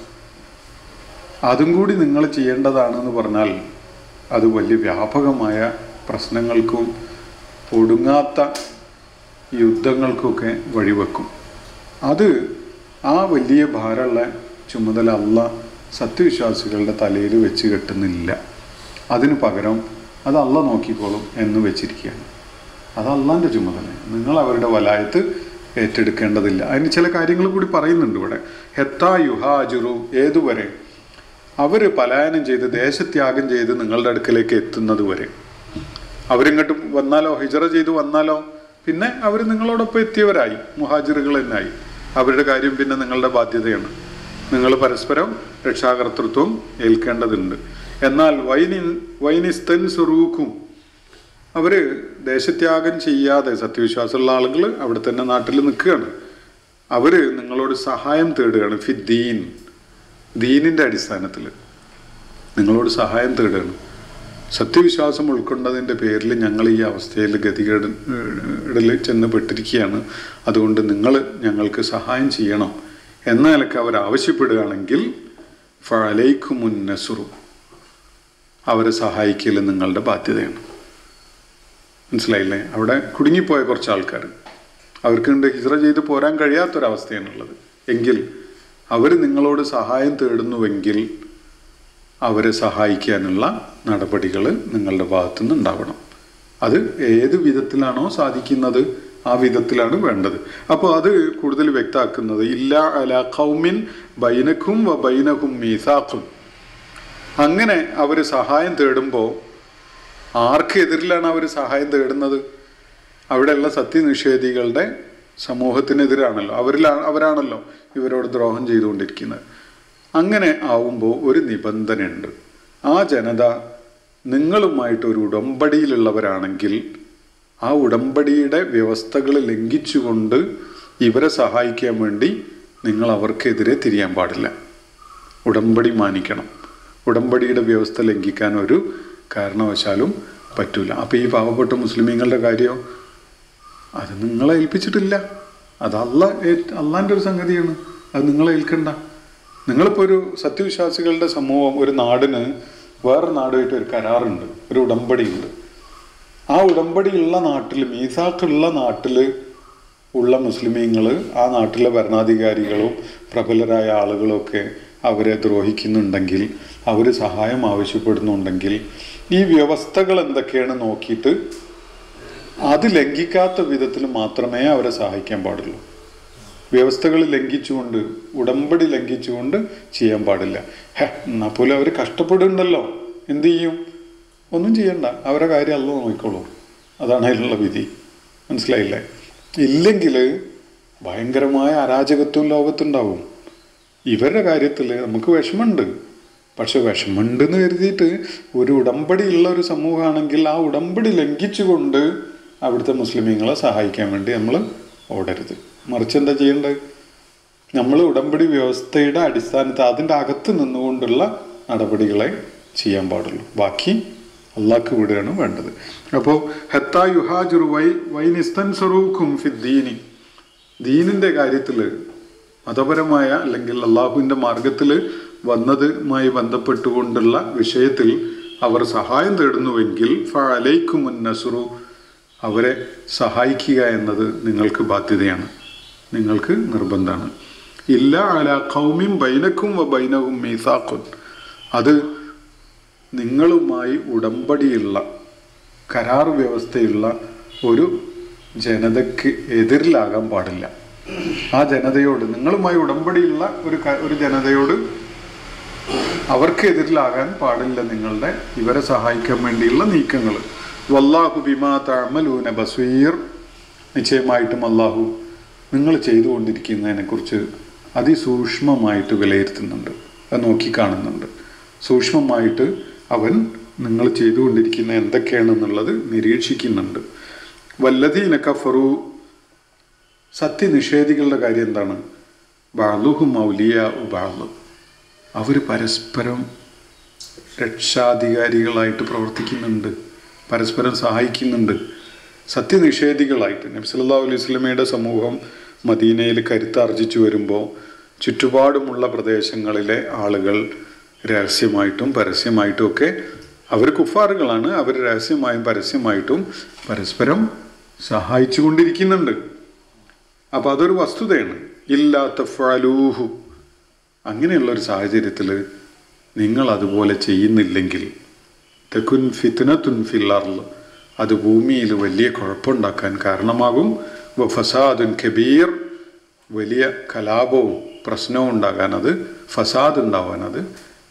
അതും കൂടി നിങ്ങൾ ചെയ്യേണ്ടതാണെന്ന് പറഞ്ഞാൽ അത് വലിയ വ്യാപകമായ പ്രശ്നങ്ങൾക്കും ഒടുങ്ങാത്ത യുദ്ധങ്ങൾക്കൊക്കെ വഴിവെക്കും അത് ആ വലിയ ഭാരമുള്ള ചുമതല അല്ല സത്യവിശ്വാസികളുടെ തലയിൽ വെച്ച് കെട്ടുന്നില്ല അതിന് പകരം അത് അല്ല നോക്കിക്കോളും എന്ന് വെച്ചിരിക്കുകയാണ് അത് അള്ളാൻ്റെ ചുമതല നിങ്ങൾ അവരുടെ വലായത്ത് ഏറ്റെടുക്കേണ്ടതില്ല അതിന് ചില കാര്യങ്ങൾ കൂടി പറയുന്നുണ്ട് ഇവിടെ ഹെത്താ യുഹാജുറു ഏതുവരെ അവർ പലായനം ചെയ്ത് ദേശത്യാഗം ചെയ്ത് നിങ്ങളുടെ അടുക്കലേക്ക് എത്തുന്നത് വരെ അവരിങ്ങോട്ട് വന്നാലോ ഹിജറ ചെയ്ത് വന്നാലോ പിന്നെ അവർ നിങ്ങളോടൊപ്പം എത്തിയവരായി മുഹാജിറുകൾ തന്നെയായി അവരുടെ കാര്യം പിന്നെ നിങ്ങളുടെ ബാധ്യതയാണ് നിങ്ങൾ പരസ്പരം രക്ഷാകർത്തൃത്വം ഏൽക്കേണ്ടതുണ്ട് എന്നാൽ വൈനി വൈനിസ്തൻ സുറൂക്കും അവർ ദേശത്യാഗം ചെയ്യാതെ സത്യവിശ്വാസമുള്ള ആളുകൾ അവിടെ തന്നെ നാട്ടിൽ നിൽക്കുകയാണ് അവർ നിങ്ങളോട് സഹായം തേടുകയാണ് ഫി ദീൻ ദീനിൻ്റെ അടിസ്ഥാനത്തിൽ നിങ്ങളോട് സഹായം തേടുകയാണ് സത്യവിശ്വാസം ഉൾക്കൊണ്ടതിൻ്റെ പേരിൽ ഞങ്ങൾ ഈ അവസ്ഥയിൽ ഗതികേടിൽ ചെന്ന് പെട്ടിരിക്കുകയാണ് അതുകൊണ്ട് നിങ്ങൾ ഞങ്ങൾക്ക് സഹായം ചെയ്യണം എന്ന നിലക്ക് അവർ ആവശ്യപ്പെടുകയാണെങ്കിൽ ഫലൈക്കുമുന്നസുറു അവരെ സഹായിക്കൽ നിങ്ങളുടെ ബാധ്യതയാണ് മനസ്സിലായില്ലേ അവിടെ കുടുങ്ങിപ്പോയ കുറച്ച് ആൾക്കാർ അവർക്കുണ്ട് ഹിജ്റ ചെയ്ത് പോരാൻ കഴിയാത്തൊരവസ്ഥയാണുള്ളത് എങ്കിൽ അവർ നിങ്ങളോട് സഹായം തേടുന്നുവെങ്കിൽ അവരെ സഹായിക്കാനുള്ള നടപടികൾ നിങ്ങളുടെ ഭാഗത്തു നിന്ന് ഉണ്ടാവണം അത് ഏത് വിധത്തിലാണോ സാധിക്കുന്നത് ആ വിധത്തിലാണ് വേണ്ടത് അപ്പോൾ അത് കൂടുതൽ വ്യക്തമാക്കുന്നത് ഇല്ല അല കൗമിൻ ബൈനക്കും വ ബൈനക്കും മീസാക്കും അങ്ങനെ അവർ സഹായം തേടുമ്പോൾ ആർക്ക് എതിരിലാണ് അവർ സഹായം തേടുന്നത് അവിടെയുള്ള സത്യനിഷേധികളുടെ സമൂഹത്തിനെതിരാണല്ലോ അവരിലാണ് അവരാണല്ലോ ഇവരോട് ദ്രോഹം ചെയ്തുകൊണ്ടിരിക്കുന്നത് അങ്ങനെ ആവുമ്പോൾ ഒരു നിബന്ധനയുണ്ട് ആ ജനത നിങ്ങളുമായിട്ട് ഒരു ഉടമ്പടിയിലുള്ളവരാണെങ്കിൽ ആ ഉടമ്പടിയുടെ വ്യവസ്ഥകൾ ലംഘിച്ചുകൊണ്ട് ഇവരെ സഹായിക്കാൻ വേണ്ടി നിങ്ങൾ അവർക്കെതിരെ തിരിയാൻ പാടില്ല ഉടമ്പടി മാനിക്കണം ഉടമ്പടിയുടെ വ്യവസ്ഥ ലംഘിക്കാൻ ഒരു കാരണവശാലും പറ്റൂല അപ്പോൾ ഈ പാവപ്പെട്ട മുസ്ലിമീങ്ങളുടെ കാര്യം അത് നിങ്ങളെ ഏൽപ്പിച്ചിട്ടില്ല അത് അല്ല അള്ളാൻ്റെ ഒരു സംഗതിയാണ് അത് നിങ്ങളെ ഏൽക്കണ്ട നിങ്ങളിപ്പോൾ ഒരു സത്യവിശ്വാസികളുടെ സമൂഹം ഒരു നാടിന് വേറെ നാടുമായിട്ട് ഒരു കരാറുണ്ട് ഒരു ഉടമ്പടിയുണ്ട് ആ ഉടമ്പടിയുള്ള നാട്ടിൽ മീസാക്കുള്ള നാട്ടിൽ ഉള്ള മുസ്ലിമീങ്ങൾ ആ നാട്ടിലെ ഭരണാധികാരികളും പ്രബലരായ ആളുകളൊക്കെ അവരെ ദ്രോഹിക്കുന്നുണ്ടെങ്കിൽ അവർ സഹായം ആവശ്യപ്പെടുന്നുണ്ടെങ്കിൽ ഈ വ്യവസ്ഥകൾ എന്തൊക്കെയാണ് നോക്കിയിട്ട് അത് ലംഘിക്കാത്ത വിധത്തിൽ മാത്രമേ അവരെ സഹായിക്കാൻ പാടുള്ളൂ വ്യവസ്ഥകൾ ലംഘിച്ചുകൊണ്ട് ഉടമ്പടി ലംഘിച്ചുകൊണ്ട് ചെയ്യാൻ പാടില്ല ഹെ എന്നാൽ പോലും അവർ കഷ്ടപ്പെടുന്നുണ്ടല്ലോ എന്ത് ചെയ്യും ഒന്നും ചെയ്യണ്ട അവരെ കാര്യം അല്ല നോക്കിക്കോളൂ അതാണ് അതിലുള്ള വിധി മനസ്സിലായില്ലേ ഇല്ലെങ്കിൽ ഭയങ്കരമായ അരാജകത്വം ലോകത്തുണ്ടാവും ഇവരുടെ കാര്യത്തിൽ നമുക്ക് വിഷമമുണ്ട് പക്ഷെ വിഷമമുണ്ട് എന്ന് കരുതിയിട്ട് ഒരു ഉടമ്പടിയുള്ള ഒരു സമൂഹമാണെങ്കിൽ ആ ഉടമ്പടി ലംഘിച്ചുകൊണ്ട് അവിടുത്തെ മുസ്ലിമീങ്ങളെ സഹായിക്കാൻ വേണ്ടി നമ്മൾ ഓടരുത് മറിച്ച് എന്താ ചെയ്യേണ്ടത് നമ്മൾ ഉടമ്പടി വ്യവസ്ഥയുടെ അടിസ്ഥാനത്തിൽ അതിൻ്റെ അകത്ത് നിന്നുകൊണ്ടുള്ള നടപടികളെ ചെയ്യാൻ പാടുള്ളൂ ബാക്കി അള്ളാഹ്ക്ക് വിടുകയാണ് വേണ്ടത് അപ്പോൾ ഹെത്താ യുഹാജുർ വൈ വൈനിസ്തൻ സ്വറൂഖും ഫിദ്ദീനി ദീനിൻ്റെ കാര്യത്തിൽ മതപരമായ അല്ലെങ്കിൽ അള്ളാഹുവിൻ്റെ മാർഗത്തിൽ വന്നതുമായി ബന്ധപ്പെട്ടുകൊണ്ടുള്ള വിഷയത്തിൽ അവർ സഹായം തേടുന്നുവെങ്കിൽ ഫലൈക്കും നസുറു അവരെ സഹായിക്കുക എന്നത് നിങ്ങൾക്ക് ബാധ്യതയാണ് നിങ്ങൾക്ക് നിർബന്ധമാണ് ഇല്ല അല കൗമിം ബൈനക്കും വ ബൈനവും മീസാഖുൻ അത് നിങ്ങളുമായി ഉടമ്പടിയുള്ള കരാർ വ്യവസ്ഥയുള്ള ഒരു ജനതയ്ക്ക് എതിരിലാകാൻ പാടില്ല ആ ജനതയോട് നിങ്ങളുമായി ഉടമ്പടിയുള്ള ഒരു ക- ഒരു ജനതയോട് അവർക്ക് എതിരിലാകാൻ പാടില്ല നിങ്ങളുടെ ഇവരെ സഹായിക്കാൻ വേണ്ടിയുള്ള നീക്കങ്ങൾ വല്ലാഹു ബിമാ തഅമലൂന ബസീർ നിശ്ചയമായിട്ടും അള്ളാഹു നിങ്ങൾ ചെയ്തുകൊണ്ടിരിക്കുന്നതിനെക്കുറിച്ച് അതിസൂക്ഷ്മമായിട്ട് വിലയിരുത്തുന്നുണ്ട് അത് നോക്കിക്കാണുന്നുണ്ട് സൂക്ഷ്മമായിട്ട് അവൻ നിങ്ങൾ ചെയ്തുകൊണ്ടിരിക്കുന്ന എന്തൊക്കെയാണെന്നുള്ളത് നിരീക്ഷിക്കുന്നുണ്ട് വല്ലതീന കഫറു സത്യനിഷേധികളുടെ കാര്യം എന്താണ് ബാലുഹു മൗലിയ ബാലു അവർ പരസ്പരം രക്ഷാധികാരികളായിട്ട് പ്രവർത്തിക്കുന്നുണ്ട് പരസ്പരം സഹായിക്കുന്നുണ്ട് സത്യനിഷേധികളായിട്ട് നബ്സല്ലാ അലൈഹി സ്വലമയുടെ സമൂഹം മദീനയിൽ കരുത്താർജിച്ചു വരുമ്പോൾ ചുറ്റുപാടുമുള്ള പ്രദേശങ്ങളിലെ ആളുകൾ രഹസ്യമായിട്ടും പരസ്യമായിട്ടും ഒക്കെ അവർ കുഫാറുകളാണ് അവർ രഹസ്യമായും പരസ്യമായിട്ടും പരസ്പരം സഹായിച്ചു കൊണ്ടിരിക്കുന്നുണ്ട് അപ്പോൾ അതൊരു വസ്തുതയാണ് ഇല്ലാത്ത ഫലൂഹു അങ്ങനെയുള്ള ഒരു സാഹചര്യത്തിൽ നിങ്ങൾ അതുപോലെ ചെയ്യുന്നില്ലെങ്കിൽ തെക്കുൻ ഫിത്നത്തുൻ ഫില്ലർൽ അത് ഭൂമിയിൽ വലിയ കുഴപ്പമുണ്ടാക്കാൻ കാരണമാകും വ ഫസാദുൻ കബീർ വലിയ കലാപവും പ്രശ്നവും ഉണ്ടാകാൻ അത് ഫസാദ് ഉണ്ടാവാൻ അത്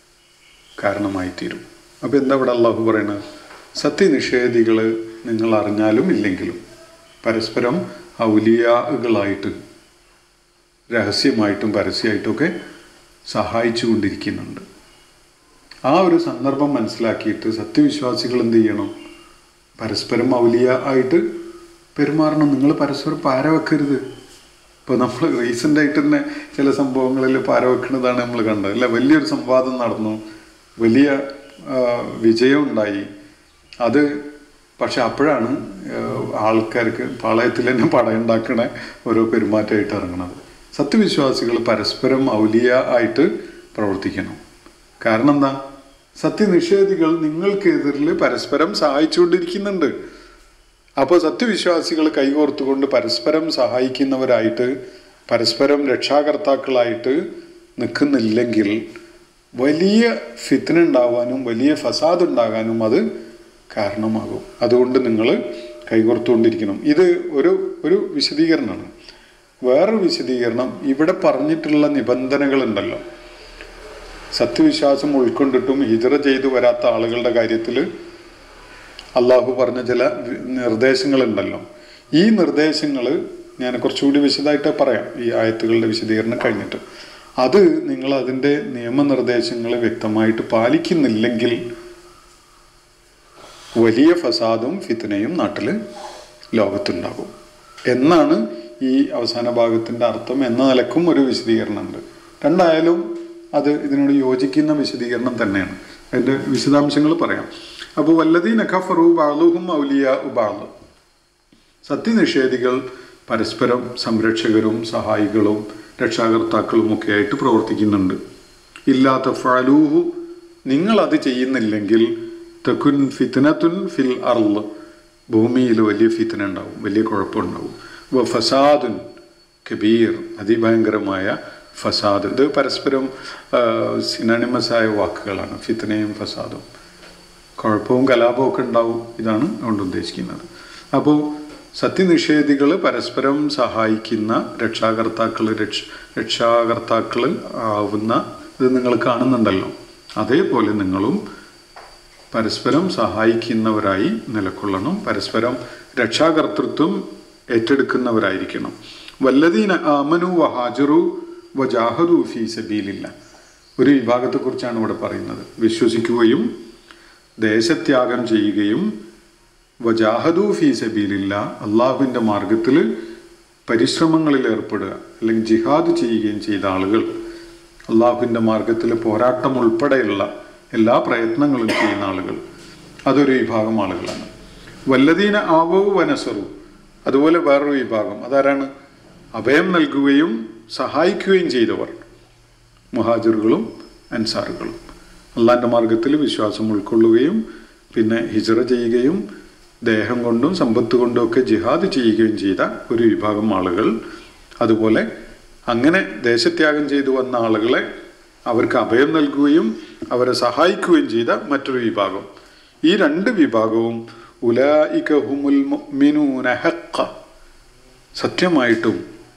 കാരണമായി തീരും അപ്പോൾ എന്താ ഇവിടെ അള്ളാഹു പറയുന്നത് സത്യനിഷേധികൾ നിങ്ങൾ അറിഞ്ഞാലും ഇല്ലെങ്കിലും പരസ്പരം ഔലിയാകളായിട്ട് രഹസ്യമായിട്ടും പരസ്യമായിട്ടുമൊക്കെ സഹായിച്ചു കൊണ്ടിരിക്കുന്നുണ്ട് ആ ഒരു സന്ദർഭം മനസ്സിലാക്കിയിട്ട് സത്യവിശ്വാസികൾ എന്ത് ചെയ്യണം പരസ്പരം ഔലിയ ആയിട്ട് പെരുമാറണം നിങ്ങൾ പരസ്പരം പാര വെക്കരുത് ഇപ്പോൾ നമ്മൾ റീസെൻ്റ് ആയിട്ട് തന്നെ ചില സംഭവങ്ങളിൽ പാര വെക്കുന്നതാണ് നമ്മൾ കണ്ടത് അല്ല വലിയൊരു സംവാദം നടന്നു വലിയ ആ, വിജയം ഉണ്ടായി അത് പക്ഷെ അപ്പോഴാണ് ആ, ആൾക്കാർക്ക് പാളയത്തിൽ തന്നെ പടയുണ്ടാക്കണ ഓരോ പെരുമാറ്റമായിട്ട് ഇറങ്ങുന്നത് സത്യവിശ്വാസികൾ പരസ്പരം ഔലിയ ആയിട്ട് പ്രവർത്തിക്കണം കാരണം എന്താ സത്യനിഷേധികൾ നിങ്ങൾക്കെതിരിൽ പരസ്പരം സഹായിച്ചുകൊണ്ടിരിക്കുന്നുണ്ട് അപ്പോൾ സത്യവിശ്വാസികൾ കൈകോർത്തുകൊണ്ട് പരസ്പരം സഹായിക്കുന്നവരായിട്ട് പരസ്പരം രക്ഷാകർത്താക്കളായിട്ട് നിൽക്കുന്നില്ലെങ്കിൽ വലിയ ഫിത്തിന ഉണ്ടാവാനും വലിയ ഫസാദ് ഉണ്ടാകാനും അത് കാരണമാകും അതുകൊണ്ട് നിങ്ങൾ കൈകോർത്തുകൊണ്ടിരിക്കണം ഇത് ഒരു ഒരു വിശദീകരണമാണ് വേറൊരു വിശദീകരണം ഇവിടെ പറഞ്ഞിട്ടുള്ള നിബന്ധനകളുണ്ടല്ലോ സത്യവിശ്വാസം ഉൾക്കൊണ്ടിട്ടും ഹിജറ ചെയ്തു വരാത്ത ആളുകളുടെ കാര്യത്തിൽ അള്ളാഹു പറഞ്ഞ ചില വി- നിർദ്ദേശങ്ങളുണ്ടല്ലോ ഈ നിർദ്ദേശങ്ങൾ ഞാൻ കുറച്ചുകൂടി വിശദമായിട്ട് പറയാം ഈ ആയത്തുകളുടെ വിശദീകരണം കഴിഞ്ഞിട്ട് അത് നിങ്ങൾ അതിൻ്റെ നിയമനിർദ്ദേശങ്ങൾ വ്യക്തമായിട്ട് പാലിക്കുന്നില്ലെങ്കിൽ വലിയ ഫസാദും ഫിത്തനയും നാട്ടിൽ ലോകത്തുണ്ടാകും എന്നാണ് ഈ അവസാന ഭാഗത്തിൻ്റെ അർത്ഥം എന്ന നിലക്കും ഒരു വിശദീകരണമുണ്ട് രണ്ടായാലും അത് ഇതിനോട് യോജിക്കുന്ന വിശദീകരണം തന്നെയാണ് അതിൻ്റെ വിശദാംശങ്ങൾ പറയാം അപ്പോൾ വല്ലതീന ഖഫറു ബാലുഹും ഔലിയ ഉബാലു സത്യനിഷേധികൾ പരസ്പരം സംരക്ഷകരും സഹായികളും രക്ഷാകർത്താക്കളും ഒക്കെ ആയിട്ട് പ്രവർത്തിക്കുന്നുണ്ട് ഇല്ലാത്ത ഫലൂഹു നിങ്ങൾ അത് ചെയ്യുന്നില്ലെങ്കിൽ തെക്കുൻ ഫിത്നത്തുൻ ഫിൽ അർള് ഭൂമിയിൽ വലിയ ഫിത്തന ഉണ്ടാവും വലിയ കുഴപ്പമുണ്ടാവും വ ഫസാദുൻ കബീർ അതിഭയങ്കരമായ ഫസാദ് ഇത് പരസ്പരം സിനാനിമസ് ആയ വാക്കുകളാണ് ഫിത്തനയും ഫസാദും കുഴപ്പവും കലാപവും ഒക്കെ ഉണ്ടാവും ഇതാണ് അതുകൊണ്ട് ഉദ്ദേശിക്കുന്നത് അപ്പോൾ സത്യനിഷേധികൾ പരസ്പരം സഹായിക്കുന്ന രക്ഷാകർത്താക്കൾ രക്ഷ രക്ഷാകർത്താക്കൾ ആവുന്ന ഇത് നിങ്ങൾ കാണുന്നുണ്ടല്ലോ അതേപോലെ നിങ്ങളും പരസ്പരം സഹായിക്കുന്നവരായി നിലകൊള്ളണം പരസ്പരം രക്ഷാകർത്തൃത്വം ഏറ്റെടുക്കുന്നവരായിരിക്കണം വല്ലതീന ആമനു വഹാജറു വജാഹദു ഫീ സബീലില്ല ഒരു വിഭാഗത്തെക്കുറിച്ചാണ് ഇവിടെ പറയുന്നത് വിശ്വസിക്കുകയും ദേശത്യാഗം ചെയ്യുകയും വജാഹദു ഫീ സബീലില്ല അള്ളാഹുവിൻ്റെ മാർഗത്തിൽ പരിശ്രമങ്ങളിൽ ഏർപ്പെടുക അല്ലെങ്കിൽ ജിഹാദ് ചെയ്യുകയും ചെയ്ത ആളുകൾ അള്ളാഹുവിൻ്റെ മാർഗത്തിൽ പോരാട്ടം ഉൾപ്പെടെയുള്ള എല്ലാ പ്രയത്നങ്ങളും ചെയ്യുന്ന ആളുകൾ അതൊരു വിഭാഗം ആളുകളാണ് വല്ലതീന ആവോ വനസറു അതുപോലെ വേറൊരു വിഭാഗം അതാരാണ് അഭയം നൽകുകയും സഹായിക്കുകയും ചെയ്തവർ മുഹാജിറുകളും അൻസാറുകളും അള്ളാൻ്റെ മാർഗത്തിൽ വിശ്വാസം ഉൾക്കൊള്ളുകയും പിന്നെ ഹിജറ ചെയ്യുകയും ദേഹം കൊണ്ടും സമ്പത്ത് കൊണ്ടും ഒക്കെ ജിഹാദ് ചെയ്യുകയും ചെയ്ത ഒരു വിഭാഗം ആളുകൾ അതുപോലെ അങ്ങനെ ദേശത്യാഗം ചെയ്തു വന്ന ആളുകളെ അവർക്ക് അഭയം നൽകുകയും അവരെ സഹായിക്കുകയും ചെയ്ത മറ്റൊരു വിഭാഗം ഈ രണ്ട് വിഭാഗവും ഉലായിക ഹുമുൽ മുഅ്മിനൂന ഹഖ സത്യമായിട്ടും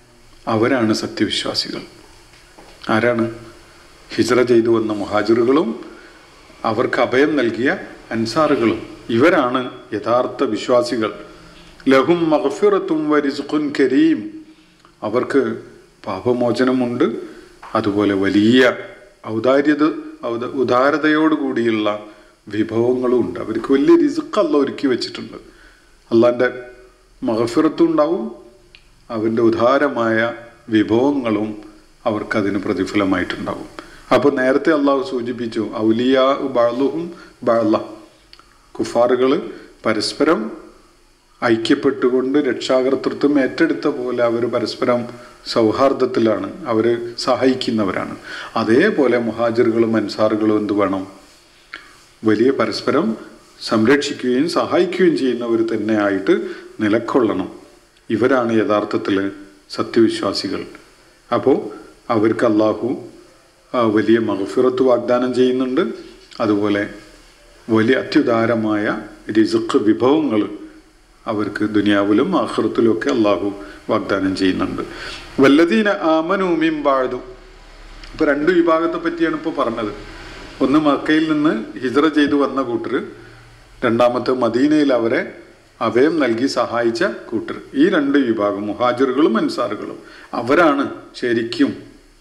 അവരാണ് സത്യവിശ്വാസികൾ ആരാണ് ഹിജ്റ ചെയ്തു വന്ന മുഹാജിറുകളും അവർക്ക് അഭയം നൽകിയ അൻസാറുകളും ഇവരാണ് യഥാർത്ഥ വിശ്വാസികൾ ലഹും മഹഫിറത്തും വരിസുഖുൻ കരീം അവർക്ക് പാപമോചനമുണ്ട് അതുപോലെ വലിയ ഔദാര്യത ഔദ ഉദാരതയോടുകൂടിയുള്ള വിഭവങ്ങളും ഉണ്ട് അവർക്ക് വലിയ റിസുക്ക് അല്ല ഒരുക്കി വെച്ചിട്ടുണ്ട് അള്ളാൻ്റെ മഹഫിറത്തും ഉണ്ടാവും അവൻ്റെ ഉദാരമായ വിഭവങ്ങളും അവർക്കതിന് പ്രതിഫലമായിട്ടുണ്ടാവും അപ്പോൾ നേരത്തെ അള്ളാഹു സൂചിപ്പിച്ചു ഔലിയ ബാളുഹും ബാള കുഫാറുകൾ പരസ്പരം ഐക്യപ്പെട്ടുകൊണ്ട് രക്ഷാകർത്തൃത്വം ഏറ്റെടുത്ത പോലെ അവർ പരസ്പരം സൗഹാർദ്ദത്തിലാണ് അവർ സഹായിക്കുന്നവരാണ് അതേപോലെ മുഹാജിറുകളും അൻസാറുകളും എന്ത് വേണം വലിയ പരസ്പരം സംരക്ഷിക്കുകയും സഹായിക്കുകയും ചെയ്യുന്നവർ തന്നെ ആയിട്ട് നിലക്കൊള്ളണം ഇവരാണ് യഥാർത്ഥത്തിൽ സത്യവിശ്വാസികൾ അപ്പോൾ അവർക്ക് അള്ളാഹു ആ, വലിയ മഹഫിറത്ത് വാഗ്ദാനം ചെയ്യുന്നുണ്ട് അതുപോലെ വലിയ അത്യുദാരമായ റിസുഖ് വിഭവങ്ങൾ അവർക്ക് ദുനിയാവിലും ആഹ്റത്തിലും ഒക്കെ അള്ളാഹു വാഗ്ദാനം ചെയ്യുന്നുണ്ട് വല്ലതീന ആമനൂമിം ബാഴുതു ഇപ്പൊ രണ്ട് വിഭാഗത്തെ പറ്റിയാണ് ഇപ്പോൾ പറഞ്ഞത് ഒന്ന് മക്കയിൽ നിന്ന് ഹിജ്റ ചെയ്തു വന്ന കൂട്ടർ രണ്ടാമത്തെ മദീനയിൽ അവരെ അഭയം നൽകി സഹായിച്ച കൂട്ടർ ഈ രണ്ട് വിഭാഗം മുഹാജിറുകളും അൻസാറുകളും അവരാണ് ശരിക്കും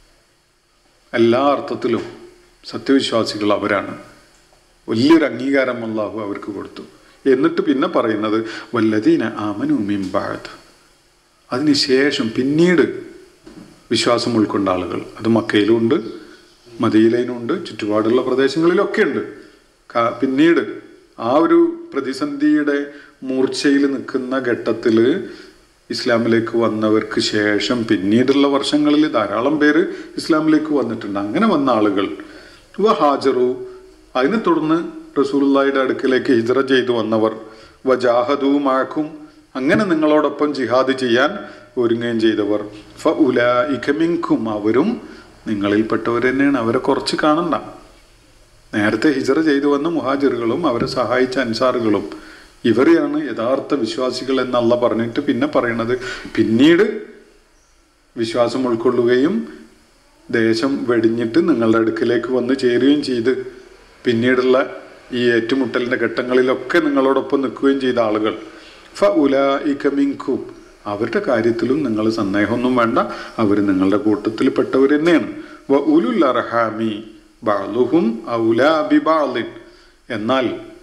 എല്ലാ അർത്ഥത്തിലും സത്യവിശ്വാസികൾ അവരാണ് വലിയൊരു അംഗീകാരം അള്ളാഹു അവർക്ക് കൊടുത്തു എന്നിട്ട് പിന്നെ പറയുന്നത് വല്ലതീന ആമനു മിംബാഴത്ത് അതിനുശേഷം പിന്നീട് വിശ്വാസം ഉൾക്കൊണ്ട ആളുകൾ അത് മക്കയിലുണ്ട് മദീലയിലുണ്ട് ചുറ്റുപാടുള്ള പ്രദേശങ്ങളിലൊക്കെ ഉണ്ട് കാ- പിന്നീട് ആ ഒരു പ്രതിസന്ധിയുടെ മൂർച്ചയിൽ നിൽക്കുന്ന ഘട്ടത്തിൽ ഇസ്ലാമിലേക്ക് വന്നവർക്ക് ശേഷം പിന്നീടുള്ള വർഷങ്ങളിൽ ധാരാളം പേര് ഇസ്ലാമിലേക്ക് വന്നിട്ടുണ്ട് അങ്ങനെ വന്ന ആളുകൾ വ ഹാജറു അതിനെ തുടർന്ന് റസൂലുള്ളാഹിയുടെ അടുക്കിലേക്ക് ഹിജ്റ ചെയ്തു വന്നവർ വ ജാഹദു മാക്കും അങ്ങനെ നിങ്ങളോടൊപ്പം ജിഹാദ് ചെയ്യാൻ ഒരുങ്ങുകയും ചെയ്തവർ ഫ ഉലായിക്കമിങ്കും അവരും നിങ്ങളിൽപ്പെട്ടവർ തന്നെയാണ് അവരെ കുറച്ച് കാണണ്ട നേരത്തെ ഹിജറ ചെയ്തു വന്ന മുഹാജിറുകളും അവരെ സഹായിച്ച അൻസാറുകളും ഇവരെയാണ് യഥാർത്ഥ വിശ്വാസികൾ എന്നല്ല പറഞ്ഞിട്ട് പിന്നെ പറയണത് പിന്നീട് വിശ്വാസം ഉൾക്കൊള്ളുകയും ദേശം വെടിഞ്ഞിട്ട് നിങ്ങളുടെ അടുക്കിലേക്ക് വന്ന് ചേരുകയും ചെയ്ത് പിന്നീടുള്ള ഈ ഏറ്റുമുട്ടലിൻ്റെ ഘട്ടങ്ങളിലൊക്കെ നിങ്ങളോടൊപ്പം നിൽക്കുകയും ചെയ്ത ആളുകൾ ഫ ഉലായിക്കമിങ്കും അവരുടെ കാര്യത്തിലും നിങ്ങൾ സന്ദേഹമൊന്നും വേണ്ട അവർ നിങ്ങളുടെ കൂട്ടത്തിൽ പെട്ടവർ തന്നെയാണ് വ ഉലുൽ അർഹാമി ബാലുഹും ഔലാ ബിബാലിൻ എന്നാൽ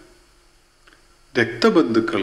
രക്തബന്ധുക്കൾ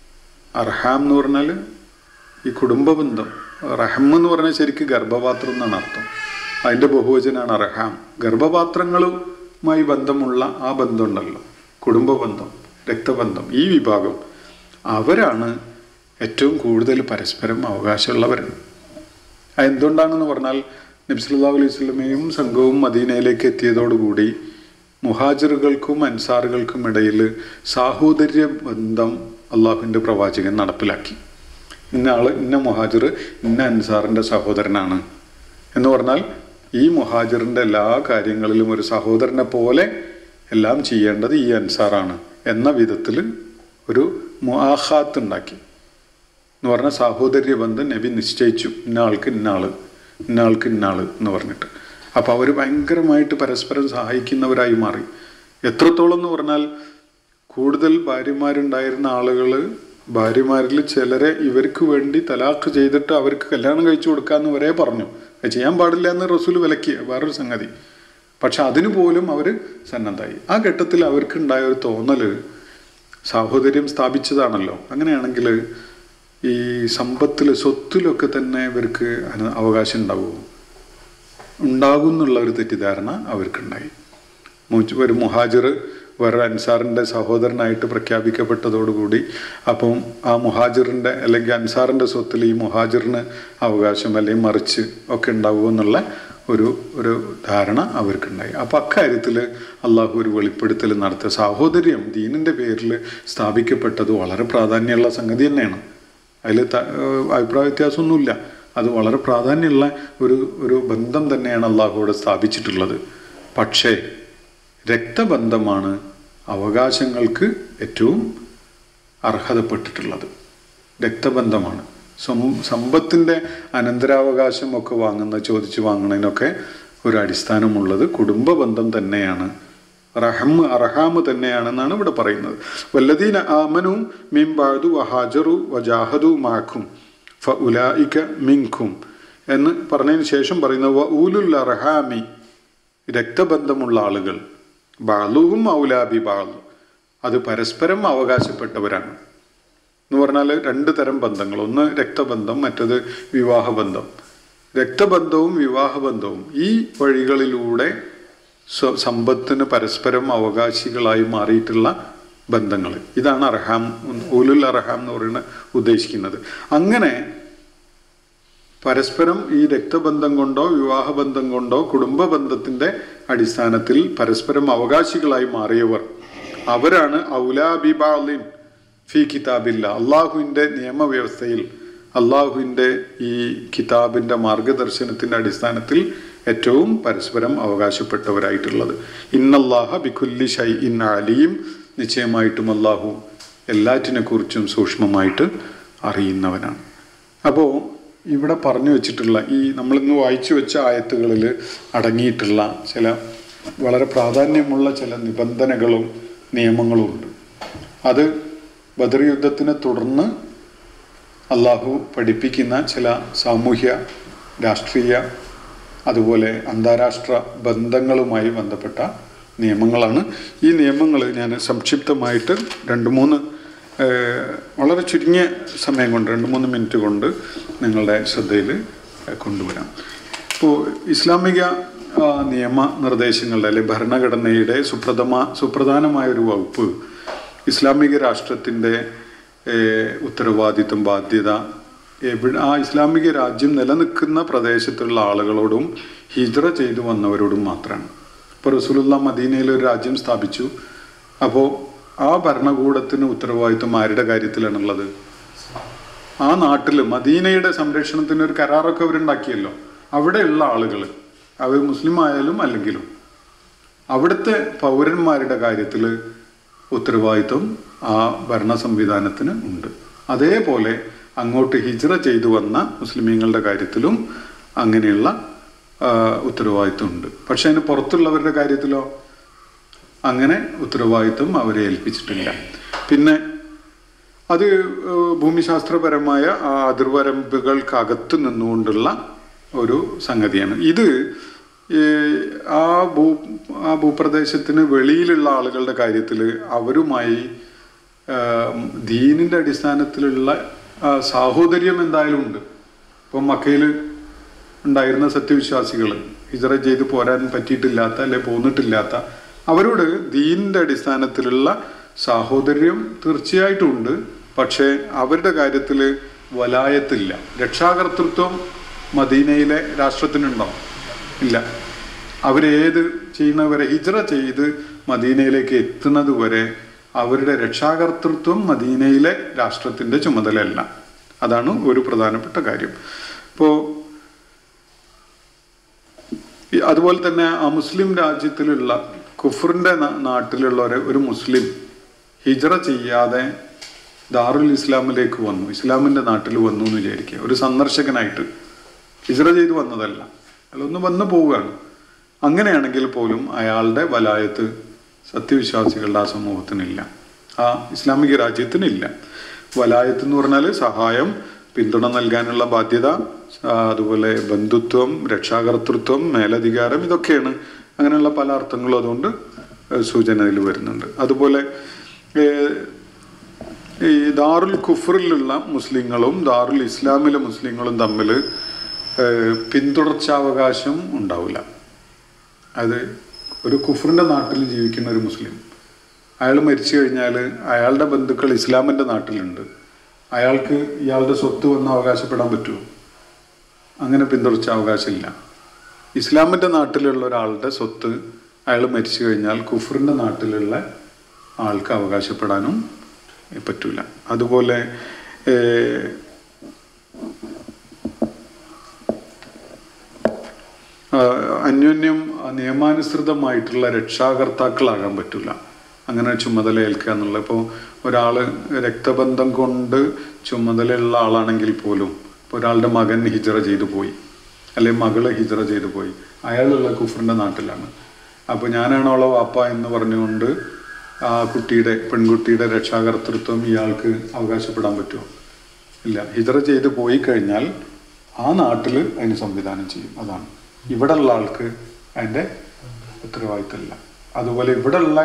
അർഹാം എന്ന് പറഞ്ഞാൽ ഈ കുടുംബ ബന്ധം റഹം എന്ന് പറഞ്ഞാൽ ശരിക്കും ഗർഭപാത്രം എന്നാണ് അർത്ഥം അതിൻ്റെ ബഹുവചനാണ് അർഹാം ഗർഭപാത്രങ്ങളുമായി ബന്ധമുള്ള ആ ബന്ധമുണ്ടല്ലോ കുടുംബ ബന്ധം രക്തബന്ധം ഈ വിഭാഗം അവരാണ് ഏറ്റവും കൂടുതൽ പരസ്പരം അവകാശമുള്ളവർ എന്തുകൊണ്ടാണെന്ന് പറഞ്ഞാൽ നബ്സല്ലാ അലൈഹി സ്വലമയും സംഘവും മദീനയിലേക്ക് എത്തിയതോടുകൂടി മുഹാജിറുകൾക്കും അൻസാറുകൾക്കും ഇടയിൽ സാഹോദര്യ ബന്ധം അള്ളാഹുവിൻ്റെ പ്രവാചകൻ നടപ്പിലാക്കി ഇന്ന ആള് ഇന്ന മുഹാജിർ ഇന്ന അൻസാറിൻ്റെ സഹോദരനാണ് എന്ന് പറഞ്ഞാൽ ഈ മുഹാജിറിൻ്റെ എല്ലാ കാര്യങ്ങളിലും ഒരു സഹോദരനെ പോലെ എല്ലാം ചെയ്യേണ്ടത് ഈ അൻസാറാണ് എന്ന വിധത്തിൽ ഒരു മുആഹാത്ത് ഉണ്ടാക്കി എന്ന് പറഞ്ഞാൽ സാഹോദര്യ ബന്ധം നബി നിശ്ചയിച്ചു ഇന്ന ആൾക്ക് ഇന്ന ആള് ഇന്ന ആൾക്ക് ഇന്ന ആള് എന്ന് പറഞ്ഞിട്ട് അപ്പോൾ അവർ ഭയങ്കരമായിട്ട് പരസ്പരം സഹായിക്കുന്നവരായി മാറി എത്രത്തോളം എന്ന് പറഞ്ഞാൽ കൂടുതൽ ഭാര്യമാരുണ്ടായിരുന്ന ആളുകൾ ഭാര്യമാരിൽ ചിലരെ ഇവർക്ക് വേണ്ടി തലാഖ് ചെയ്തിട്ട് അവർക്ക് കല്യാണം കഴിച്ചു കൊടുക്കാമെന്ന് വരെ പറഞ്ഞു അത് ചെയ്യാൻ പാടില്ല എന്ന് റസൂൽ വിലക്കി വേറൊരു സംഗതി പക്ഷെ അതിനു പോലും അവർ സന്നദ്ധായി ആ ഘട്ടത്തിൽ അവർക്കുണ്ടായ ഒരു തോന്നൽ സാഹോദര്യം സ്ഥാപിച്ചതാണല്ലോ അങ്ങനെയാണെങ്കിൽ ഈ സമ്പത്തിൽ സ്വത്തിലൊക്കെ തന്നെ ഇവർക്ക് അന- അവകാശം ഉണ്ടാവുമോ ഉണ്ടാകും എന്നുള്ള ഒരു തെറ്റിദ്ധാരണ അവർക്കുണ്ടായി മുജ് ഒരു മുഹാജിർ വേറെ അൻസാറിൻ്റെ സഹോദരനായിട്ട് പ്രഖ്യാപിക്കപ്പെട്ടതോടുകൂടി അപ്പം ആ മുഹാജിറിൻ്റെ അല്ലെങ്കിൽ അൻസാറിൻ്റെ സ്വത്തിൽ ഈ മുഹാജിറിന് അവകാശം അല്ലെങ്കിൽ മറിച്ച് ഒക്കെ ഉണ്ടാവുമോ എന്നുള്ള ഒരു ഒരു ധാരണ അവർക്കുണ്ടായി അപ്പോൾ അക്കാര്യത്തിൽ അള്ളാഹു ഒരു വെളിപ്പെടുത്തൽ നടത്തിയ സാഹോദര്യം ദീനിൻ്റെ പേരിൽ സ്ഥാപിക്കപ്പെട്ടത് വളരെ പ്രാധാന്യമുള്ള സംഗതി തന്നെയാണ് അതിൽ അഭിപ്രായ വ്യത്യാസമൊന്നുമില്ല അത് വളരെ പ്രാധാന്യമുള്ള ഒരു ഒരു ബന്ധം തന്നെയാണ് അള്ളാഹുവിടെ സ്ഥാപിച്ചിട്ടുള്ളത് പക്ഷേ രക്തബന്ധമാണ് അവകാശങ്ങൾക്ക് ഏറ്റവും അർഹതപ്പെട്ടിട്ടുള്ളത് രക്തബന്ധമാണ് സം- സമ്പത്തിൻ്റെ അനന്തരാവകാശം ഒക്കെ വാങ്ങുന്ന ചോദിച്ച് വാങ്ങുന്നതിനൊക്കെ ഒരു അടിസ്ഥാനമുള്ളത് കുടുംബ ബന്ധം തന്നെയാണ് റഹം അർഹാമ് തന്നെയാണെന്നാണ് ഇവിടെ പറയുന്നത് വല്ലദീന ആമനു മിൻ ബാദു വഹാജറു വജാഹദു മാഖും ഫ ഉലായിക മിൻഖും എന്ന് പറഞ്ഞതിന് ശേഷം പറയുന്നത് വ ഊലുൽ അർഹാമി രക്തബന്ധമുള്ള ആളുകൾ ബാലുവും ഔലാബി ബാലു അത് പരസ്പരം അവകാശപ്പെട്ടവരാണ് എന്ന് പറഞ്ഞാൽ രണ്ട് തരം ബന്ധങ്ങൾ ഒന്ന് രക്തബന്ധം മറ്റത് വിവാഹബന്ധം രക്തബന്ധവും വിവാഹബന്ധവും ഈ വഴികളിലൂടെ സ്വ- സമ്പത്തിന് പരസ്പരം അവകാശികളായി മാറിയിട്ടുള്ള ബന്ധങ്ങൾ ഇതാണ് അർഹാം ഉലുൽ അർഹാം എന്ന് പറയുന്നത് ഉദ്ദേശിക്കുന്നത് അങ്ങനെ പരസ്പരം ഈ രക്തബന്ധം കൊണ്ടോ വിവാഹബന്ധം കൊണ്ടോ കുടുംബ ബന്ധത്തിന്റെ അടിസ്ഥാനത്തിൽ പരസ്പരം അവകാശികളായി മാറിയവർ അവരാണ് ഔലാബിബാലിൻ ഫി കിതാബില്ല അള്ളാഹുവിൻ്റെ നിയമവ്യവസ്ഥയിൽ അള്ളാഹുവിൻ്റെ ഈ കിതാബിൻ്റെ മാർഗദർശനത്തിൻ്റെ അടിസ്ഥാനത്തിൽ ഏറ്റവും പരസ്പരം അവകാശപ്പെട്ടവരായിട്ടുള്ളത് ഇന്നല്ലാഹ ബിഖുല്ലി ഷൈ ഇൻ അലീം നിശ്ചയമായിട്ടും അള്ളാഹു എല്ലാറ്റിനെ കുറിച്ചും സൂക്ഷ്മമായിട്ട് അറിയുന്നവനാണ് അപ്പോൾ ഇവിടെ പറഞ്ഞു വെച്ചിട്ടുള്ള ഈ നമ്മളിന്ന് വായിച്ചു വെച്ച ആയത്തുകളിൽ അടങ്ങിയിട്ടുള്ള ചില വളരെ പ്രാധാന്യമുള്ള ചില നിബന്ധനകളും നിയമങ്ങളും ഉണ്ട് അത് ബദർ യുദ്ധത്തിനെ തുടർന്ന് അള്ളാഹു പഠിപ്പിക്കുന്ന ചില സാമൂഹ്യ രാഷ്ട്രീയ അതുപോലെ അന്താരാഷ്ട്ര ബന്ധങ്ങളുമായി ബന്ധപ്പെട്ട നിയമങ്ങളാണ് ഈ നിയമങ്ങൾ ഞാൻ സംക്ഷിപ്തമായിട്ട് രണ്ട് മൂന്ന് ഏഹ്, വളരെ ചുരുങ്ങിയ സമയം കൊണ്ട് രണ്ട് മൂന്ന് മിനിറ്റ് കൊണ്ട് നിങ്ങളുടെ ശ്രദ്ധയിൽ കൊണ്ടുവരാം ഇപ്പോൾ ഇസ്ലാമിക ആ, നിയമ നിർദ്ദേശങ്ങളുടെ അല്ലെങ്കിൽ ഭരണഘടനയുടെ സുപ്രഥമ സുപ്രധാനമായ ഒരു വകുപ്പ് ഇസ്ലാമിക രാഷ്ട്രത്തിൻ്റെ ഏഹ്, ഉത്തരവാദിത്വം ബാധ്യത എവിടെ ആ ഇസ്ലാമിക രാജ്യം നിലനിൽക്കുന്ന പ്രദേശത്തുള്ള ആളുകളോടും ഹിജ്റ ചെയ്തു വന്നവരോടും മാത്രമാണ് ഇപ്പോൾ റസൂലുള്ള മദീനയിൽ ഒരു രാജ്യം സ്ഥാപിച്ചു അപ്പോൾ ആ ഭരണകൂടത്തിന് ഉത്തരവാദിത്വം ആരുടെ കാര്യത്തിലാണുള്ളത് ആ നാട്ടിൽ മദീനയുടെ സംരക്ഷണത്തിന് ഒരു കരാറൊക്കെ അവരുണ്ടാക്കിയല്ലോ അവിടെയുള്ള ആളുകൾ അവർ മുസ്ലിം ആയാലും അല്ലെങ്കിലും അവിടുത്തെ പൗരന്മാരുടെ കാര്യത്തിൽ ഉത്തരവാദിത്വം ആ ഭരണ സംവിധാനത്തിന് ഉണ്ട് അതേപോലെ അങ്ങോട്ട് ഹിജ്റ ചെയ്തു വന്ന മുസ്ലിമീങ്ങളുടെ കാര്യത്തിലും അങ്ങനെയുള്ള ആ, ഉത്തരവാദിത്വം ഉണ്ട് പക്ഷെ അതിന് പുറത്തുള്ളവരുടെ കാര്യത്തിലോ അങ്ങനെ ഉത്തരവാദിത്വം അവരെ ഏൽപ്പിച്ചിട്ടില്ല പിന്നെ അത് ഏഹ്, ഭൂമിശാസ്ത്രപരമായ ആ അതിർവരമ്പുകൾക്കകത്ത് നിന്നുകൊണ്ടുള്ള ഒരു സംഗതിയാണ് ഇത് ഏഹ്, ആ ഭൂ ആ ഭൂപ്രദേശത്തിന് വെളിയിലുള്ള ആളുകളുടെ കാര്യത്തിൽ അവരുമായി ആഹ്, ദീനിൻ്റെ അടിസ്ഥാനത്തിലുള്ള ആ, സാഹോദര്യം എന്തായാലും ഉണ്ട് ഇപ്പം മക്കയിൽ ഉണ്ടായിരുന്ന സത്യവിശ്വാസികൾ ഹിജറ ചെയ്ത് പോരാൻ പറ്റിയിട്ടില്ലാത്ത അല്ലെ പോന്നിട്ടില്ലാത്ത അവരോട് ദീനിൻ്റെ അടിസ്ഥാനത്തിലുള്ള സാഹോദര്യം തീർച്ചയായിട്ടും ഉണ്ട് പക്ഷേ അവരുടെ കാര്യത്തിൽ വലായത്തില്ല രക്ഷാകർതൃത്വം മദീനയിലെ രാഷ്ട്രത്തിനുണ്ടോ ഇല്ല അവരേത് ചെയ്യുന്നവരെ ഹിജ്റ ചെയ്ത് മദീനയിലേക്ക് എത്തുന്നത് വരെ അവരുടെ രക്ഷാകർതൃത്വം മദീനയിലെ രാഷ്ട്രത്തിൻ്റെ ചുമതലയല്ല അതാണ് ഒരു പ്രധാനപ്പെട്ട കാര്യം ഇപ്പോൾ ഈ അതുപോലെ തന്നെ ആ മുസ്ലിം രാജ്യത്തിലുള്ള കുഫറിന്റെ നാ- നാട്ടിലുള്ള ഒരു ഒരു മുസ്ലിം ഹിജറ ചെയ്യാതെ ദാറുൽ ഇസ്ലാമിലേക്ക് വന്നു ഇസ്ലാമിന്റെ നാട്ടിൽ വന്നു എന്ന് വിചാരിക്കുക ഒരു സന്ദർശകനായിട്ട് ഹിജറ ചെയ്ത് വന്നതല്ല അയാളൊന്ന് വന്നു പോവുകയാണ് അങ്ങനെയാണെങ്കിൽ പോലും അയാളുടെ വലായത്ത് സത്യവിശ്വാസികളുടെ ആ സമൂഹത്തിനില്ല ആ ഇസ്ലാമിക രാജ്യത്തിനില്ല വലായത്ത് എന്ന് പറഞ്ഞാൽ സഹായം പിന്തുണ നൽകാനുള്ള ബാധ്യത ആ, അതുപോലെ ബന്ധുത്വം രക്ഷാകർതൃത്വം മേലധികാരം ഇതൊക്കെയാണ് അങ്ങനെയുള്ള പല അർത്ഥങ്ങളും അതുകൊണ്ട് ഏഹ്, സൂചനയിൽ വരുന്നുണ്ട് അതുപോലെ ഏഹ്, ഈ ദാറുൽ കുഫറിലുള്ള മുസ്ലിങ്ങളും ദാറുൽ ഇസ്ലാമിലെ മുസ്ലിങ്ങളും തമ്മിൽ ഏഹ്, പിന്തുടർച്ചാവകാശം ഉണ്ടാവില്ല അത് ഒരു കുഫറിന്റെ നാട്ടിൽ ജീവിക്കുന്ന ഒരു മുസ്ലിം അയാൾ മരിച്ചു കഴിഞ്ഞാൽ അയാളുടെ ബന്ധുക്കൾ ഇസ്ലാമിന്റെ നാട്ടിലുണ്ട് അയാൾക്ക് ഇയാളുടെ സ്വത്ത് വന്ന് അവകാശപ്പെടാൻ പറ്റുമോ അങ്ങനെ പിന്തുടർച്ച അവകാശമില്ല ഇസ്ലാമിന്റെ നാട്ടിലുള്ള ഒരാളുടെ സ്വത്ത് അയാൾ മരിച്ചു കഴിഞ്ഞാൽ കുഫറിന്റെ നാട്ടിലുള്ള ആൾക്ക് അവകാശപ്പെടാനും പറ്റൂല അതുപോലെ ഏഹ്, ആ, അന്യോന്യം നിയമാനുസൃതമായിട്ടുള്ള രക്ഷാകർത്താക്കളാകാൻ പറ്റില്ല അങ്ങനെ ചുമതല ഏൽക്കുക എന്നുള്ളത് ഇപ്പോൾ ഒരാൾ രക്തബന്ധം കൊണ്ട് ചുമതലയുള്ള ആളാണെങ്കിൽ പോലും ഇപ്പോൾ ഒരാളുടെ മകൻ ഹിജറ ചെയ്തു പോയി അല്ലെങ്കിൽ മകള് ഹിജറ ചെയ്തു പോയി അയാളുള്ള കുഫറിൻ്റെ നാട്ടിലാണ് അപ്പോൾ ഞാനാണ് അവളെ വാപ്പ എന്ന് പറഞ്ഞുകൊണ്ട് ആ കുട്ടിയുടെ പെൺകുട്ടിയുടെ രക്ഷാകർത്തൃത്വം ഇയാൾക്ക് അവകാശപ്പെടാൻ പറ്റുമോ ഇല്ല ഹിജറ ചെയ്ത് പോയി കഴിഞ്ഞാൽ ആ നാട്ടിൽ അതിന് സംവിധാനം ചെയ്യും അതാണ് ഇവിടെ ഉള്ള ആൾക്ക് അതിൻ്റെ ഉത്തരവാദിത്തമില്ല അതുപോലെ ഇവിടെ ഉള്ള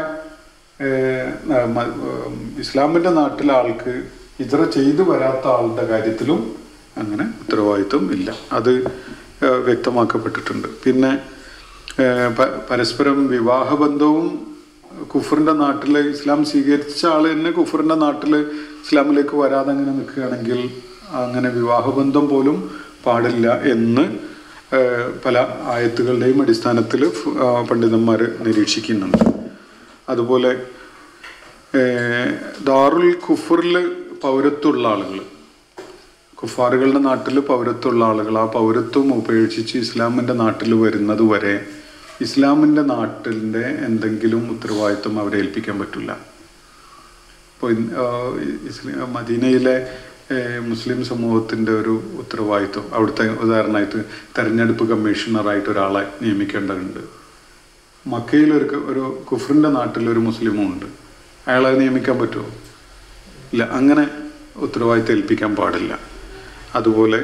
ഇസ്ലാമിൻ്റെ നാട്ടിലെ ആൾക്ക് ഹിജറ ചെയ്തു വരാത്ത ആളുടെ കാര്യത്തിലും അങ്ങനെ ഉത്തരവാദിത്വം ഇല്ല അത് ഏഹ്, വ്യക്തമാക്കപ്പെട്ടിട്ടുണ്ട് പിന്നെ ഏഹ്, പ- പരസ്പരം വിവാഹബന്ധവും കുഫറിൻ്റെ നാട്ടിൽ ഇസ്ലാം സ്വീകരിച്ച ആൾ തന്നെ കുഫറിൻ്റെ നാട്ടിൽ ഇസ്ലാമിലേക്ക് വരാതെ അങ്ങനെ നിൽക്കുകയാണെങ്കിൽ അങ്ങനെ വിവാഹബന്ധം പോലും പാടില്ല എന്ന് ഏഹ്, പല ആയത്തുകളുടെയും അടിസ്ഥാനത്തിൽ പണ്ഡിതന്മാർ നിരീക്ഷിക്കുന്നുണ്ട് അതുപോലെ ഏഹ്, ദാറുൽ കുഫറിൽ പൗരത്വമുള്ള ആളുകൾ കുഫാറുകളുടെ നാട്ടിൽ പൗരത്വമുള്ള ആളുകൾ ആ പൗരത്വം ഉപേക്ഷിച്ച് ഇസ്ലാമിൻ്റെ നാട്ടിൽ വരുന്നത് വരെ ഇസ്ലാമിൻ്റെ നാട്ടിൻ്റെ എന്തെങ്കിലും ഉത്തരവാദിത്വം അവരെ ഏൽപ്പിക്കാൻ പറ്റില്ല ഇപ്പോൾ ഇൻ- ആ, ഇസ്ലാ മദീനയിലെ ഏഹ്, മുസ്ലിം സമൂഹത്തിൻ്റെ ഒരു ഉത്തരവാദിത്വം അവിടുത്തെ ഉദാഹരണമായിട്ട് തെരഞ്ഞെടുപ്പ് കമ്മീഷണറായിട്ട് ഒരാളെ നിയമിക്കേണ്ടതുണ്ട് മക്കയിൽ ഒരു ക- ഒരു കുഫറിൻ്റെ നാട്ടിൽ ഒരു മുസ്ലിമും ഉണ്ട് അയാളെ നിയമിക്കാൻ പറ്റുമോ ഇല്ല അങ്ങനെ ഉത്തരവാദിത്തം ഏൽപ്പിക്കാൻ പാടില്ല അതുപോലെ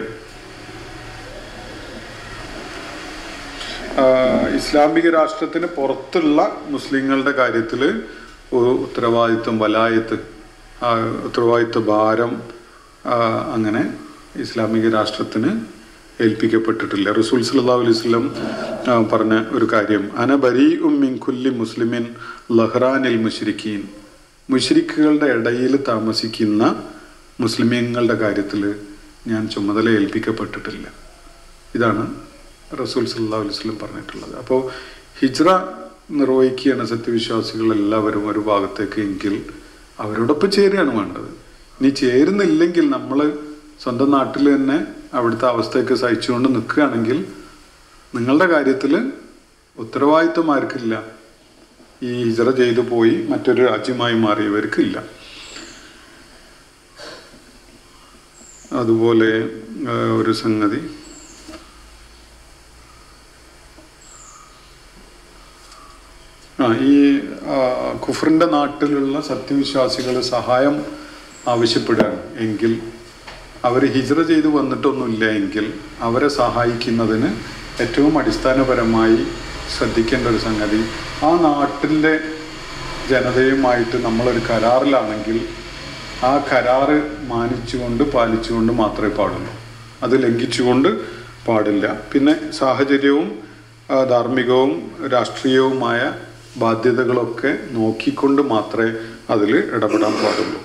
ആ, ഇസ്ലാമിക രാഷ്ട്രത്തിന് പുറത്തുള്ള മുസ്ലിങ്ങളുടെ കാര്യത്തിൽ ഉത്തരവാദിത്വം വലായത്ത് ആ, ഉത്തരവാദിത്വ ഭാരം ആ, അങ്ങനെ ഇസ്ലാമിക രാഷ്ട്രത്തിന് ഏൽപ്പിക്കപ്പെട്ടിട്ടില്ല റസൂൽ സല്ലല്ലാഹു അലൈഹി വസല്ലം ആ, പറഞ്ഞ ഒരു കാര്യം അന ബരീ ഉമ്മിൻ കുല്ലി മുസ്ലിമിൻ ലഹ്റാനിൽ മുഷ്രിഖീൻ മുഷ്രിഖുകളുടെ ഇടയിൽ താമസിക്കുന്ന മുസ്ലിമീങ്ങളുടെ കാര്യത്തിൽ ഞാൻ ചുമതല ഏൽപ്പിക്കപ്പെട്ടിട്ടില്ല ഇതാണ് റസൂൽ സല്ലല്ലാഹു അലൈഹി വസല്ലം പറഞ്ഞിട്ടുള്ളത് അപ്പോൾ ഹിജ്റ നിർവഹിക്കുകയാണ് സത്യവിശ്വാസികൾ എല്ലാവരും ഒരു ഭാഗത്തേക്ക് എങ്കിൽ അവരോടൊപ്പം ചേരുകയാണ് വേണ്ടത് ഇനി ചേരുന്നില്ലെങ്കിൽ നമ്മൾ സ്വന്തം നാട്ടിൽ തന്നെ അവിടുത്തെ അവസ്ഥയൊക്കെ സഹിച്ചുകൊണ്ട് നിൽക്കുകയാണെങ്കിൽ നിങ്ങളുടെ കാര്യത്തിൽ ഉത്തരവാദിത്വം ആർക്കില്ല ഈ ഹിജറ ചെയ്തു പോയി മറ്റൊരു രാജ്യമായി മാറിയവർക്കില്ല അതുപോലെ ആ, ഒരു സംഗതി ആ ഈ ആ, കുഫറിന്റെ നാട്ടിലുള്ള സത്യവിശ്വാസികൾ സഹായം ആവശ്യപ്പെടുകയാണ് എങ്കിൽ അവർ ഹിജ്റ ചെയ്ത് വന്നിട്ടൊന്നുമില്ല എങ്കിൽ അവരെ സഹായിക്കുന്നതിന് ഏറ്റവും അടിസ്ഥാനപരമായി ശ്രദ്ധിക്കേണ്ട ഒരു സംഗതി ആ നാട്ടിൻ്റെ ജനതയുമായിട്ട് നമ്മളൊരു കരാറിലാണെങ്കിൽ ആ കരാറ് മാനിച്ചുകൊണ്ട് പാലിച്ചുകൊണ്ട് മാത്രമേ പാടുള്ളൂ അത് ലംഘിച്ചുകൊണ്ട് പാടില്ല പിന്നെ സാഹചര്യവും ആ, ധാർമ്മികവും രാഷ്ട്രീയവുമായ ബാധ്യതകളൊക്കെ നോക്കിക്കൊണ്ട് മാത്രമേ അതിൽ ഇടപെടാൻ പാടുള്ളൂ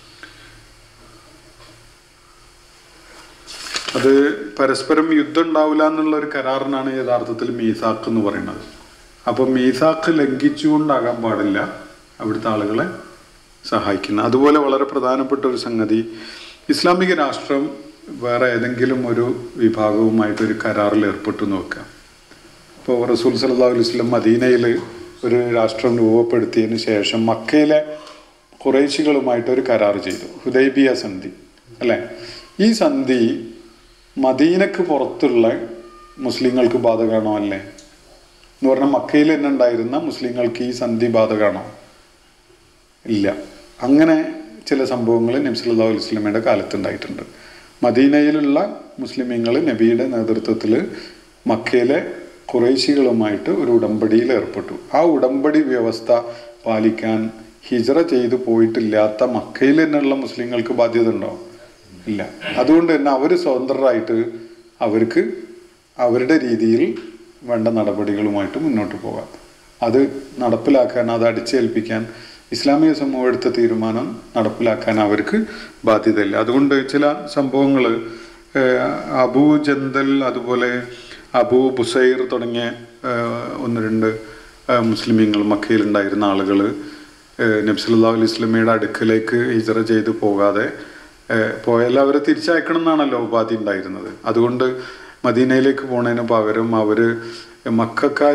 അത് പരസ്പരം യുദ്ധം ഉണ്ടാവില്ല എന്നുള്ള ഒരു കരാറിനാണ് യഥാർത്ഥത്തിൽ മീസാക്ക് എന്ന് പറയുന്നത് അപ്പോൾ മീസാക്ക് ലംഘിച്ചുകൊണ്ടാകാൻ പാടില്ല അവിടുത്തെ ആളുകളെ സഹായിക്കുന്നത് അതുപോലെ വളരെ പ്രധാനപ്പെട്ട ഒരു സംഗതി ഇസ്ലാമിക രാഷ്ട്രം വേറെ ഏതെങ്കിലും ഒരു വിഭാഗവുമായിട്ട് ഒരു കരാറിൽ ഏർപ്പെട്ടു നോക്കുക ഇപ്പോൾ റസൂൽ സല്ലല്ലാഹു അലൈഹി വസല്ലം മദീനയിൽ ഒരു രാഷ്ട്രം രൂപപ്പെടുത്തിയതിന് ശേഷം മക്കയിലെ കുറേശികളുമായിട്ട് ഒരു കരാർ ചെയ്തു ഹുദൈബിയ സന്ധി അല്ലേ ഈ സന്ധി മദീനക്ക് പുറത്തുള്ള മുസ്ലിങ്ങൾക്ക് ബാധകമാണോ അല്ലേ എന്ന് പറഞ്ഞാൽ മക്കയിൽ തന്നെ ഉണ്ടായിരുന്ന മുസ്ലിങ്ങൾക്ക് ഈ സന്ധി ബാധകമാണോ ഇല്ല അങ്ങനെ ചില സംഭവങ്ങൾ നബി സല്ലല്ലാഹു അലൈഹി വസല്ലമയുടെ കാലത്ത് ഉണ്ടായിട്ടുണ്ട് മദീനയിലുള്ള മുസ്ലിമീങ്ങൾ നബിയുടെ നേതൃത്വത്തിൽ മക്കയിലെ കുറേശികളുമായിട്ട് ഒരു ഉടമ്പടിയിൽ ഏർപ്പെട്ടു ആ ഉടമ്പടി വ്യവസ്ഥ പാലിക്കാൻ ഹിജറ ചെയ്തു പോയിട്ടില്ലാത്ത മക്കയിൽ തന്നെയുള്ള മുസ്ലിങ്ങൾക്ക് ബാധ്യത ഉണ്ടോ ഇല്ല അതുകൊണ്ട് തന്നെ അവർ സ്വതന്ത്രരായിട്ട് അവർക്ക് അവരുടെ രീതിയിൽ വേണ്ട നടപടികളുമായിട്ട് മുന്നോട്ട് പോകാം അത് നടപ്പിലാക്കാൻ അത് അടിച്ചേൽപ്പിക്കാൻ ഇസ്ലാമിക സമൂഹം എടുത്ത തീരുമാനം നടപ്പിലാക്കാൻ അവർക്ക് ബാധ്യതയില്ല അതുകൊണ്ട് ചില സംഭവങ്ങൾ അബൂ ജന്തൽ അതുപോലെ അബൂ ബുസൈർ തുടങ്ങിയ ഏഹ്, ഒന്ന് രണ്ട് ഏഹ്, മുസ്ലിമീങ്ങൾ മക്കയിലുണ്ടായിരുന്ന ആളുകൾ നബ്സല്ലാ അലൈഹി സ്വലമയുടെ അടുക്കലേക്ക് ഹിജറ ചെയ്ത് പോകാതെ ഏഹ്, പോയാൽ അവരെ തിരിച്ചയക്കണം എന്നാണല്ലോ ഉപാധി ഉണ്ടായിരുന്നത് അതുകൊണ്ട് മദീനയിലേക്ക് പോണതിന് പകരം അവർ മക്കാർ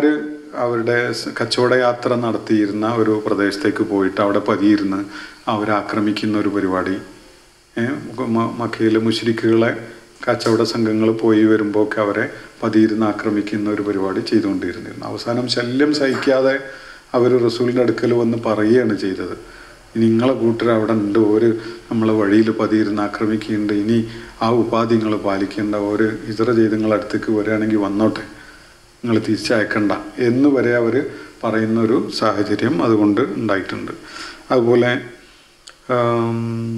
അവരുടെ സ് കച്ചവട യാത്ര നടത്തിയിരുന്ന ഒരു പ്രദേശത്തേക്ക് പോയിട്ട് അവിടെ പതിയിരുന്ന് അവരെ ആക്രമിക്കുന്ന ഒരു പരിപാടി മക്കയിലെ മുഷരിക്കുകളെ കച്ചവട സംഘങ്ങൾ പോയി വരുമ്പോൾ ഒക്കെ അവരെ പതിയിരുന്ന് ആക്രമിക്കുന്ന ഒരു പരിപാടി ചെയ്തുകൊണ്ടിരുന്നിരുന്നു അവസാനം ശല്യം സഹിക്കാതെ അവർ റസൂലിൻ്റെ അടുക്കൽ വന്ന് പറയുകയാണ് ചെയ്തത് ഇനി നിങ്ങളെ കൂട്ടർ അവിടെ ഉണ്ട് ഒരു നമ്മളെ വഴിയിൽ പതിയിരുന്ന് ആക്രമിക്കുന്നുണ്ട് ഇനി ആ ഉപാധി നിങ്ങൾ പാലിക്കേണ്ട ഒരു ഇതര ചെയ്ത് നിങ്ങളെ അടുത്തേക്ക് വരികയാണെങ്കിൽ വന്നോട്ടെ നിങ്ങൾ തിരിച്ചയക്കണ്ട എന്ന് വരെ അവർ പറയുന്ന ഒരു സാഹചര്യം അതുകൊണ്ട് ഉണ്ടായിട്ടുണ്ട് അതുപോലെ ആം,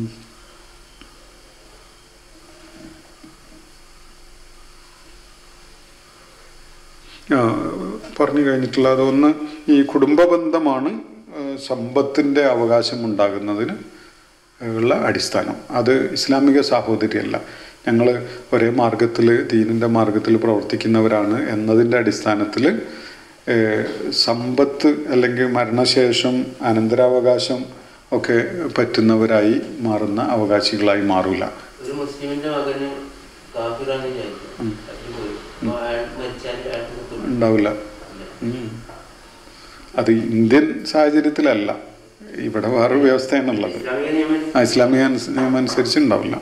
ആ, പറഞ്ഞു കഴിഞ്ഞിട്ടുള്ള അതൊന്ന് ഈ കുടുംബ ബന്ധമാണ് ആ, സമ്പത്തിൻ്റെ അവകാശം ഉണ്ടാകുന്നതിന് ഉള്ള അടിസ്ഥാനം അത് ഇസ്ലാമിക സാഹോദര്യമല്ല ഞങ്ങൾ ഒരേ മാർഗത്തിൽ ദീനിൻ്റെ മാർഗത്തിൽ പ്രവർത്തിക്കുന്നവരാണ് എന്നതിൻ്റെ അടിസ്ഥാനത്തിൽ ഏഹ്, സമ്പത്ത് അല്ലെങ്കിൽ മരണശേഷം അനന്തരാവകാശം ഒക്കെ പറ്റുന്നവരായി മാറുന്ന അവകാശികളായി മാറൂല ഒരു മുസ്ലിമിന്റെ മകന് കാഫിറാന്ന് വിചാരിക്കും അതിൽ പോയി അപ്പൊ അയാൾ മരിച്ചാൽ അയാൾക്ക് സ്വത്ത് ഉണ്ടാവില്ല ഉം. അത് ഇന്ത്യൻ സാഹചര്യത്തിലല്ല ഇവിടെ വേറൊരു വ്യവസ്ഥയാണുള്ളത് ഇസ്ലാമിക നിയമം ആ ഇസ്ലാമിക അനുസ- നിയമം അനുസരിച്ച് ഉണ്ടാവില്ല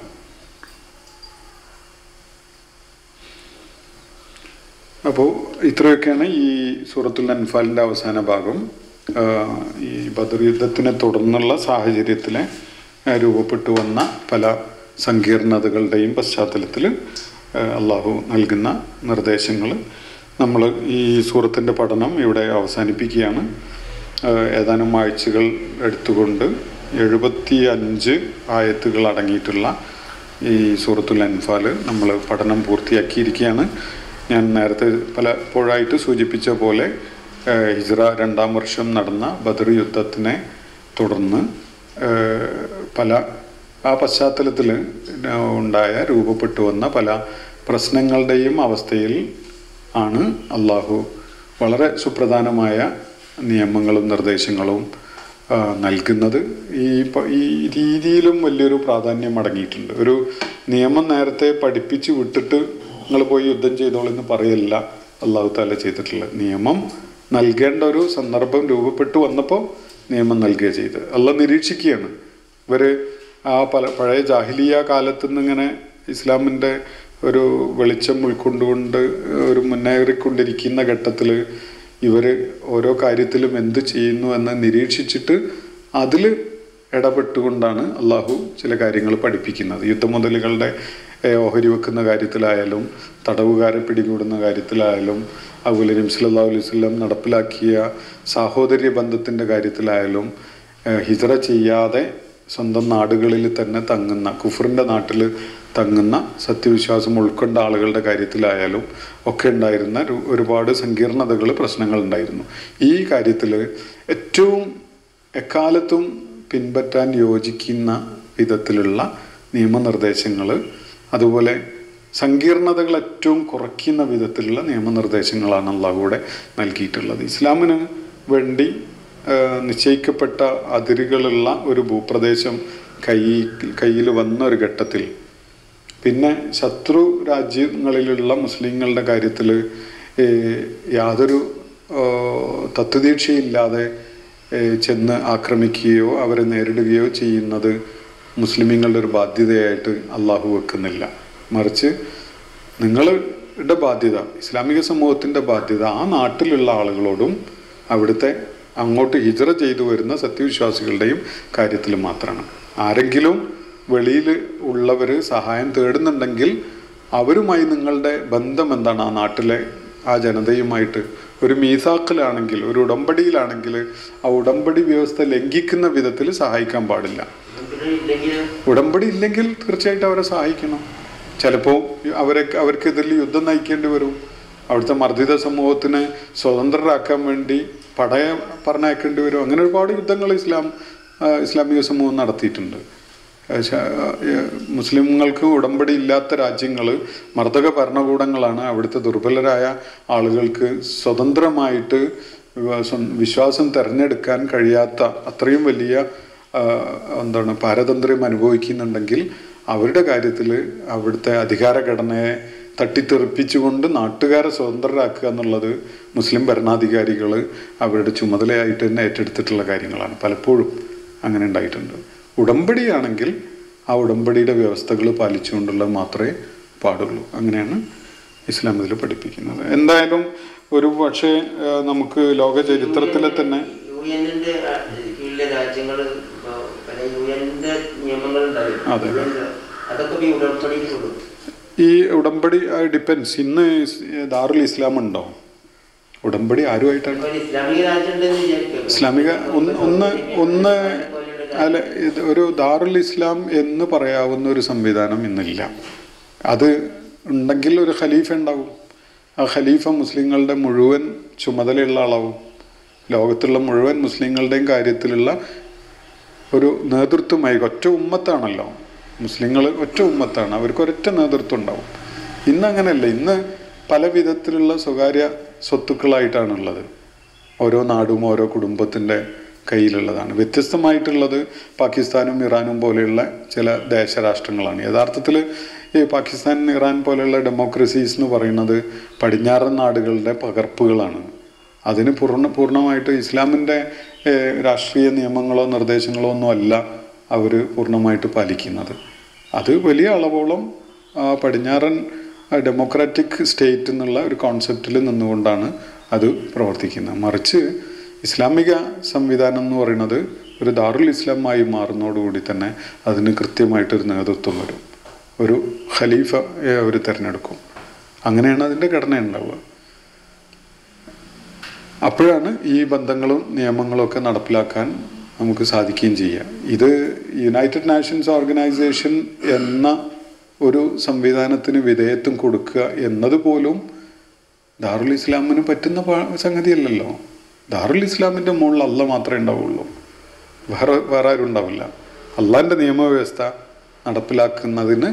അപ്പോൾ ഇത്രയൊക്കെയാണ് ഈ സൂറത്തുൽ അൻഫാലിൻ്റെ അവസാന ഭാഗം ആ, ഈ ബദർ യുദ്ധത്തിനെ തുടർന്നുള്ള സാഹചര്യത്തിലെ ആ, രൂപപ്പെട്ടു വന്ന പല സങ്കീർണതകളുടെയും പശ്ചാത്തലത്തിൽ അള്ളാഹു നൽകുന്ന നിർദ്ദേശങ്ങൾ നമ്മൾ ഈ സൂറത്തിൻ്റെ പഠനം ഇവിടെ അവസാനിപ്പിക്കുകയാണ് ആ, ഏതാനും ആഴ്ചകൾ എടുത്തുകൊണ്ട് എഴുപത്തി അഞ്ച് ആയത്തുകൾ അടങ്ങിയിട്ടുള്ള ഈ സൂറത്തുൽ അൻഫാൽ നമ്മൾ പഠനം പൂർത്തിയാക്കിയിരിക്കുകയാണ് ഞാൻ നേരത്തെ പലപ്പോഴായിട്ട് സൂചിപ്പിച്ച പോലെ ആ, ഹിജ്റ രണ്ടാം വർഷം നടന്ന ബദർ യുദ്ധത്തിനെ തുടർന്ന് ആ, പല ആ പശ്ചാത്തലത്തിൽ ഉണ്ടായ രൂപപ്പെട്ടു വന്ന പല പ്രശ്നങ്ങളുടെയും അവസ്ഥയിൽ ആണ് അള്ളാഹു വളരെ സുപ്രധാനമായ നിയമങ്ങളും നിർദ്ദേശങ്ങളും ആ, നൽകുന്നത് ഈ പ- ഈ രീതിയിലും വലിയൊരു പ്രാധാന്യം അടങ്ങിയിട്ടുണ്ട് ഒരു നിയമം നേരത്തെ പഠിപ്പിച്ച് വിട്ടിട്ട് നിങ്ങൾ പോയി യുദ്ധം ചെയ്തോളൂ എന്ന് പറയല്ല അള്ളാഹു താല ചെയ്തിട്ടുള്ളത് നിയമം നൽകേണ്ട ഒരു സന്ദർഭം രൂപപ്പെട്ടു വന്നപ്പോൾ നിയമം നൽകുക ചെയ്ത് അള്ള നിരീക്ഷിക്കുകയാണ് ഇവർ ആ പല പഴയ ജാഹിലിയ കാലത്ത് നിന്നിങ്ങനെ ഇസ്ലാമിൻ്റെ ഒരു വെളിച്ചം ഉൾക്കൊണ്ടുകൊണ്ട് ഒരു മുന്നേറിക്കൊണ്ടിരിക്കുന്ന ഘട്ടത്തിൽ ഇവർ ഓരോ കാര്യത്തിലും എന്ത് ചെയ്യുന്നു എന്ന് നിരീക്ഷിച്ചിട്ട് അതിൽ ഇടപെട്ടുകൊണ്ടാണ് അള്ളാഹു ചില കാര്യങ്ങൾ പഠിപ്പിക്കുന്നത് യുദ്ധമുതലുകളുടെ ഏഹ്, ഓഹരി വെക്കുന്ന കാര്യത്തിലായാലും തടവുകാരെ പിടികൂടുന്ന കാര്യത്തിലായാലും അതുപോലെ നബി സല്ലല്ലാഹു അലൈഹി വസല്ലം നടപ്പിലാക്കിയ സാഹോദര്യ ബന്ധത്തിൻ്റെ കാര്യത്തിലായാലും ഏഹ്, ഹിജറ ചെയ്യാതെ സ്വന്തം നാടുകളിൽ തന്നെ തങ്ങുന്ന കുഫറിൻ്റെ നാട്ടിൽ തങ്ങുന്ന സത്യവിശ്വാസം ഉൾക്കൊണ്ട ആളുകളുടെ കാര്യത്തിലായാലും ഒക്കെ ഉണ്ടായിരുന്ന ഒരു- ഒരുപാട് സങ്കീർണതകൾ പ്രശ്നങ്ങൾ ഉണ്ടായിരുന്നു ഈ കാര്യത്തിൽ ഏറ്റവും എക്കാലത്തും പിൻപറ്റാൻ യോജിക്കുന്ന വിധത്തിലുള്ള നിയമനിർദ്ദേശങ്ങൾ അതുപോലെ സങ്കീർണതകൾ ഏറ്റവും കുറയ്ക്കുന്ന വിധത്തിലുള്ള നിയമനിർദ്ദേശങ്ങളാണ് അള്ളാഹുവിടെ നൽകിയിട്ടുള്ളത് ഇസ്ലാമിന് വേണ്ടി ആ, നിശ്ചയിക്കപ്പെട്ട അതിരുകളുള്ള ഒരു ഭൂപ്രദേശം കൈ കയ്യിൽ വന്ന ഒരു ഘട്ടത്തിൽ പിന്നെ ശത്രു രാജ്യങ്ങളിലുള്ള മുസ്ലിങ്ങളുടെ കാര്യത്തിൽ യാതൊരു ആ, തത്വദീക്ഷയില്ലാതെ ഏ, ചെന്ന് ആക്രമിക്കുകയോ അവരെ നേരിടുകയോ ചെയ്യുന്നത് മുസ്ലിമീങ്ങളുടെ ഒരു ബാധ്യതയായിട്ട് അള്ളാഹു വെക്കുന്നില്ല മറിച്ച് നിങ്ങളുടെ ബാധ്യത ഇസ്ലാമിക സമൂഹത്തിൻ്റെ ബാധ്യത ആ നാട്ടിലുള്ള ആളുകളോടും അവിടുത്തെ അങ്ങോട്ട് ഹിജറ ചെയ്തു വരുന്ന സത്യവിശ്വാസികളുടെയും കാര്യത്തിൽ മാത്രമാണ് ആരെങ്കിലും വെളിയിൽ ഉള്ളവർ സഹായം തേടുന്നുണ്ടെങ്കിൽ അവരുമായി നിങ്ങളുടെ ബന്ധം എന്താണ് ആ നാട്ടിലെ ആ ജനതയുമായിട്ട് ഒരു മീസാക്കിലാണെങ്കിൽ ഒരു ഉടമ്പടിയിലാണെങ്കിൽ ആ ഉടമ്പടി വ്യവസ്ഥ ലംഘിക്കുന്ന വിധത്തിൽ സഹായിക്കാൻ പാടില്ല പിന്നെ ഇല്ലെങ്കിൽ ഉടമ്പടി ഇല്ലെങ്കിൽ തീർച്ചയായിട്ടും അവരെ സഹായിക്കണം ചിലപ്പോൾ അവരെ അവർക്കെതിരിൽ യുദ്ധം നയിക്കേണ്ടി വരും അവിടുത്തെ മർദ്ദിത സമൂഹത്തിനെ സ്വതന്ത്രരാക്കാൻ വേണ്ടി പടയ പറഞ്ഞയക്കേണ്ടി വരും അങ്ങനെ ഒരുപാട് യുദ്ധങ്ങൾ ഇസ്ലാം ആ, ഇസ്ലാമിക സമൂഹം നടത്തിയിട്ടുണ്ട് ആ, ശ- ആ, മുസ്ലിങ്ങൾക്ക് ഉടമ്പടി ഇല്ലാത്ത രാജ്യങ്ങൾ മർദ്ദക ഭരണകൂടങ്ങളാണ് അവിടുത്തെ ദുർബലരായ ആളുകൾക്ക് സ്വതന്ത്രമായിട്ട് വ- സ്വ- വിശ്വാസം തിരഞ്ഞെടുക്കാൻ കഴിയാത്ത അത്രയും വലിയ ആ, എന്താണ് പാരതന്ത്ര്യം അനുഭവിക്കുന്നുണ്ടെങ്കിൽ അവരുടെ കാര്യത്തിൽ അവിടുത്തെ അധികാരഘടനയെ തട്ടിത്തെറിപ്പിച്ചുകൊണ്ട് നാട്ടുകാരെ സ്വതന്ത്രരാക്കുക എന്നുള്ളത് മുസ്ലിം ഭരണാധികാരികൾ അവരുടെ ചുമതലയായിട്ട് തന്നെ ഏറ്റെടുത്തിട്ടുള്ള കാര്യങ്ങളാണ് പലപ്പോഴും അങ്ങനെ ഉണ്ടായിട്ടുണ്ട് ഉടമ്പടിയാണെങ്കിൽ ആ ഉടമ്പടിയുടെ വ്യവസ്ഥകൾ പാലിച്ചുകൊണ്ടുള്ളത് മാത്രമേ പാടുള്ളൂ അങ്ങനെയാണ് ഇസ്ലാം ഇതിൽ പഠിപ്പിക്കുന്നത് എന്തായാലും ഒരു പക്ഷേ ഏഹ്, നമുക്ക് ലോക ചരിത്രത്തിലെ തന്നെ യു എന്നിന്റെ കീഴിലെ രാജ്യങ്ങൾ പല യു എന്നിന്റെ നിയമങ്ങൾ അതെ. ഉണ്ടാവില്ല അതൊക്കെ ഈ ഉടമ്പടിയിൽ പെടും ഈ ഉടമ്പടി ഡിപ്പെൻസ് ഇന്ന് ഇസ്- ദാറുൽ ഇസ്ലാം ഉണ്ടോ ഉടമ്പടി ആരുമായിട്ടാണ് ഇപ്പൊ ഒരു ഇസ്ലാമിക രാജ്യം ഉണ്ടെന്ന് വിചാരിക്കുക ഇസ്ലാമിക ഒന്ന് ഒന്ന് ഒന്ന് അല്ല ഇത് ഒരു ദാറുൽ ഇസ്ലാം എന്ന് പറയാവുന്ന ഒരു സംവിധാനം ഇന്നില്ല അത് ഉണ്ടെങ്കിൽ ഒരു ഖലീഫ ഉണ്ടാവും ആ ഖലീഫ മുസ്ലിങ്ങളുടെ മുഴുവൻ ചുമതലയുള്ള ആളാവും ലോകത്തുള്ള മുഴുവൻ മുസ്ലിങ്ങളുടെയും കാര്യത്തിലുള്ള ഒരു നേതൃത്വമായി ഒറ്റ ഉമ്മത്താണല്ലോ മുസ്ലിങ്ങൾ ഒറ്റ ഉമ്മത്താണ് അവർക്ക് ഒരൊറ്റ നേതൃത്വം ഉണ്ടാവും ഇന്ന് അങ്ങനെയല്ല ഇന്ന് പല വിധത്തിലുള്ള സ്വകാര്യ സ്വത്തുക്കളായിട്ടാണുള്ളത് ഓരോ നാടും ഓരോ കുടുംബത്തിൻ്റെ കയ്യിലുള്ളതാണ് വ്യത്യസ്തമായിട്ടുള്ളത് പാകിസ്ഥാനും ഇറാനും പോലെയുള്ള ചില ദേശരാഷ്ട്രങ്ങളാണ് യഥാർത്ഥത്തിൽ ഈ പാകിസ്ഥാൻ ഇറാൻ പോലെയുള്ള ഡെമോക്രസീസ് എന്ന് പറയുന്നത് പടിഞ്ഞാറൻ നാടുകളുടെ പകർപ്പുകളാണ് അതിന് പൂർണ്ണ പൂർണ്ണമായിട്ട് ഇസ്ലാമിൻ്റെ ഏഹ്, രാഷ്ട്രീയ നിയമങ്ങളോ നിർദ്ദേശങ്ങളോ ഒന്നും അല്ല അവർ പൂർണ്ണമായിട്ട് പാലിക്കുന്നത് അത് വലിയ അളവോളം ആ, പടിഞ്ഞാറൻ ഡെമോക്രാറ്റിക് സ്റ്റേറ്റ് എന്നുള്ള ഒരു കോൺസെപ്റ്റിൽ നിന്നുകൊണ്ടാണ് അത് പ്രവർത്തിക്കുന്നത് മറിച്ച് ഇസ്ലാമിക സംവിധാനം എന്ന് പറയുന്നത് ഒരു ദാറുൽ ഇസ്ലാമായി മാറുന്നതോടുകൂടി തന്നെ അതിന് കൃത്യമായിട്ടൊരു നേതൃത്വം വരും ഒരു ഖലീഫ അവർ തിരഞ്ഞെടുക്കും അങ്ങനെയാണ് അതിൻ്റെ ഘടന ഉണ്ടാവുക അപ്പോഴാണ് ഈ ബന്ധങ്ങളും നിയമങ്ങളും ഒക്കെ നടപ്പിലാക്കാൻ നമുക്ക് സാധിക്കുകയും ചെയ്യുക ഇത് യുണൈറ്റഡ് നാഷൻസ് ഓർഗനൈസേഷൻ എന്ന ഒരു സംവിധാനത്തിന് വിധേയത്വം കൊടുക്കുക എന്നത് പോലും ദാറുൽ ഇസ്ലാമിന് പറ്റുന്ന പ- സംഗതിയല്ലല്ലോ ദാറുൽ ഇസ്ലാമിൻ്റെ മുകളിൽ അല്ല മാത്രമേ ഉണ്ടാവുള്ളൂ വേറെ വേറെ ആരും ഉണ്ടാവില്ല അള്ളാൻ്റെ നിയമവ്യവസ്ഥ നടപ്പിലാക്കുന്നതിന്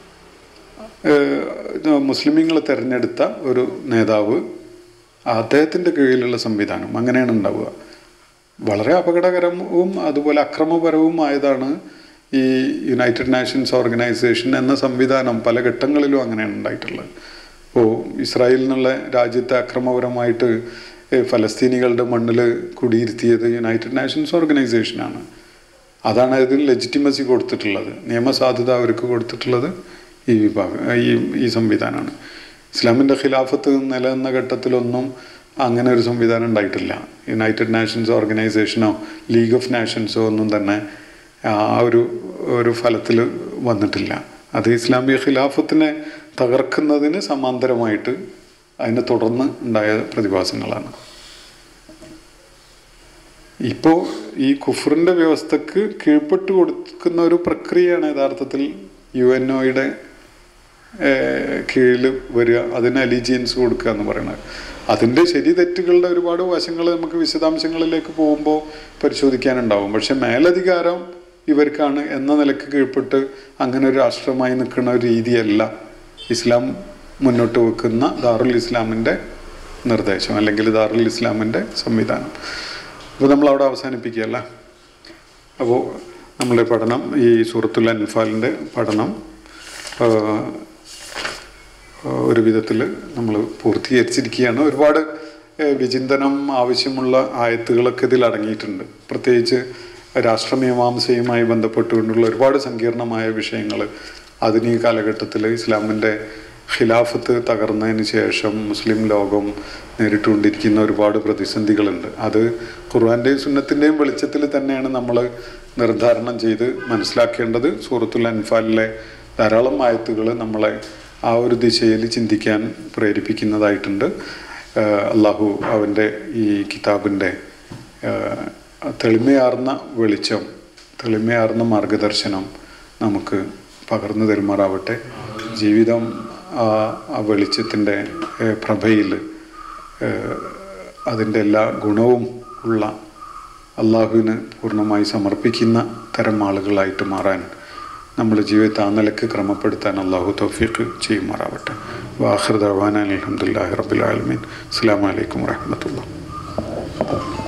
മുസ്ലിമീങ്ങൾ തിരഞ്ഞെടുത്ത ഒരു നേതാവ് അദ്ദേഹത്തിൻ്റെ കീഴിലുള്ള സംവിധാനം അങ്ങനെയാണ് ഉണ്ടാവുക വളരെ അപകടകരവും അതുപോലെ അക്രമപരവുമായതാണ് ഈ യുണൈറ്റഡ് നാഷൻസ് ഓർഗനൈസേഷൻ എന്ന സംവിധാനം പല ഘട്ടങ്ങളിലും അങ്ങനെയാണ് ഉണ്ടായിട്ടുള്ളത് ഇപ്പോൾ ഇസ്രായേൽ എന്നുള്ള രാജ്യത്തെ അക്രമപരമായിട്ട് ഏഹ്, ഫലസ്തീനികളുടെ മണ്ണിൽ കുടിയിരുത്തിയത് യുണൈറ്റഡ് നാഷൻസ് ഓർഗനൈസേഷനാണ് അതാണ് അതിന് ലെജിറ്റിമസി കൊടുത്തിട്ടുള്ളത് നിയമസാധുത അവർക്ക് കൊടുത്തിട്ടുള്ളത് ഈ വിഭാഗം ഈ ഈ സംവിധാനമാണ് ഇസ്ലാമിൻ്റെ ഖിലാഫത്ത് നിലനിന്ന ഘട്ടത്തിലൊന്നും അങ്ങനെ ഒരു സംവിധാനം ഉണ്ടായിട്ടില്ല യുണൈറ്റഡ് നാഷൻസ് ഓർഗനൈസേഷനോ ലീഗ് ഓഫ് നാഷൻസോ ഒന്നും തന്നെ ആ ഒരു ഒരു ഫലത്തിൽ വന്നിട്ടില്ല അത് ഇസ്ലാമിക ഖിലാഫത്തിനെ തകർക്കുന്നതിന് സമാന്തരമായിട്ട് അതിനെ തുടർന്ന് ഉണ്ടായ പ്രതിഭാസങ്ങളാണ് ഇപ്പോൾ ഈ കുഫറിൻ്റെ വ്യവസ്ഥക്ക് കീഴ്പ്പെട്ട് കൊടുക്കുന്ന ഒരു പ്രക്രിയയാണ് യഥാർത്ഥത്തിൽ യു എൻ ഒയുടെ കീഴിൽ വരിക അതിന് അലീജിയൻസ് കൊടുക്കുക എന്ന് പറയുന്നത് അതിൻ്റെ ശരി തെറ്റുകളുടെ ഒരുപാട് വശങ്ങൾ നമുക്ക് വിശദാംശങ്ങളിലേക്ക് പോകുമ്പോൾ പരിശോധിക്കാനുണ്ടാവും പക്ഷെ മേലധികാരം ഇവർക്കാണ് എന്ന നിലക്ക് കീഴ്പ്പെട്ട് അങ്ങനെ ഒരു രാഷ്ട്രമായി നിൽക്കുന്ന ഒരു രീതിയല്ല ഇസ്ലാം മുന്നോട്ട് വെക്കുന്ന ദാറുൽ ഇസ്ലാമിൻ്റെ നിർദ്ദേശം അല്ലെങ്കിൽ ദാറുൽ ഇസ്ലാമിൻ്റെ സംവിധാനം അപ്പോൾ നമ്മൾ അവിടെ അവസാനിപ്പിക്കുകയല്ല അപ്പോൾ നമ്മുടെ പഠനം ഈ സൂറത്തുൽ അൻഫാലിൻ്റെ പഠനം ആ, ഒരു വിധത്തിൽ നമ്മൾ പൂർത്തീകരിച്ചിരിക്കുകയാണ് ഒരുപാട് ഏഹ്, വിചിന്തനം ആവശ്യമുള്ള ആയത്തുകളൊക്കെ ഇതിൽ അടങ്ങിയിട്ടുണ്ട് പ്രത്യേകിച്ച് രാഷ്ട്രമീമാംസയുമായി ബന്ധപ്പെട്ടുകൊണ്ടുള്ള ഒരുപാട് സങ്കീർണമായ വിഷയങ്ങൾ ആധുനിക കാലഘട്ടത്തിൽ ഇസ്ലാമിൻ്റെ ഖിലാഫത്ത് തകർന്നതിന് ശേഷം മുസ്ലിം ലോകം നേരിട്ടുകൊണ്ടിരിക്കുന്ന ഒരുപാട് പ്രതിസന്ധികളുണ്ട് അത് ഖുർആൻ്റെയും സുന്നത്തിൻ്റെയും വെളിച്ചത്തിൽ തന്നെയാണ് നമ്മൾ നിർദ്ധാരണം ചെയ്ത് മനസ്സിലാക്കേണ്ടത് സൂറത്തുൽ അൻഫാലിലെ ധാരാളം ആയത്തുകൾ നമ്മളെ ആ ഒരു ദിശയിൽ ചിന്തിക്കാൻ പ്രേരിപ്പിക്കുന്നതായിട്ടുണ്ട് ആഹ് അള്ളാഹു അവൻ്റെ ഈ കിതാബിൻ്റെ ആഹ് തെളിമയാർന്ന വെളിച്ചം തെളിമയാർന്ന മാർഗദർശനം നമുക്ക് പകർന്നു തരുമാറാവട്ടെ ജീവിതം ആ ആ വെളിച്ചത്തിൻ്റെ പ്രഭയിൽ അതിൻ്റെ എല്ലാ ഗുണവും ഉള്ള അള്ളാഹുവിന് പൂർണ്ണമായി സമർപ്പിക്കുന്ന തരം ആളുകളായിട്ട് മാറാൻ നമ്മുടെ ജീവിതത്തെ ആ നിലക്ക് ക്രമപ്പെടുത്താൻ അള്ളാഹു തൗഫീഖ് ചെയ്യുമാറാവട്ടെ വാഹിർ ദവാന അലഹമുല്ലാ റബുലാലമീൻ അസ്സാം വലൈക്കും വാഹമത്തുള്ള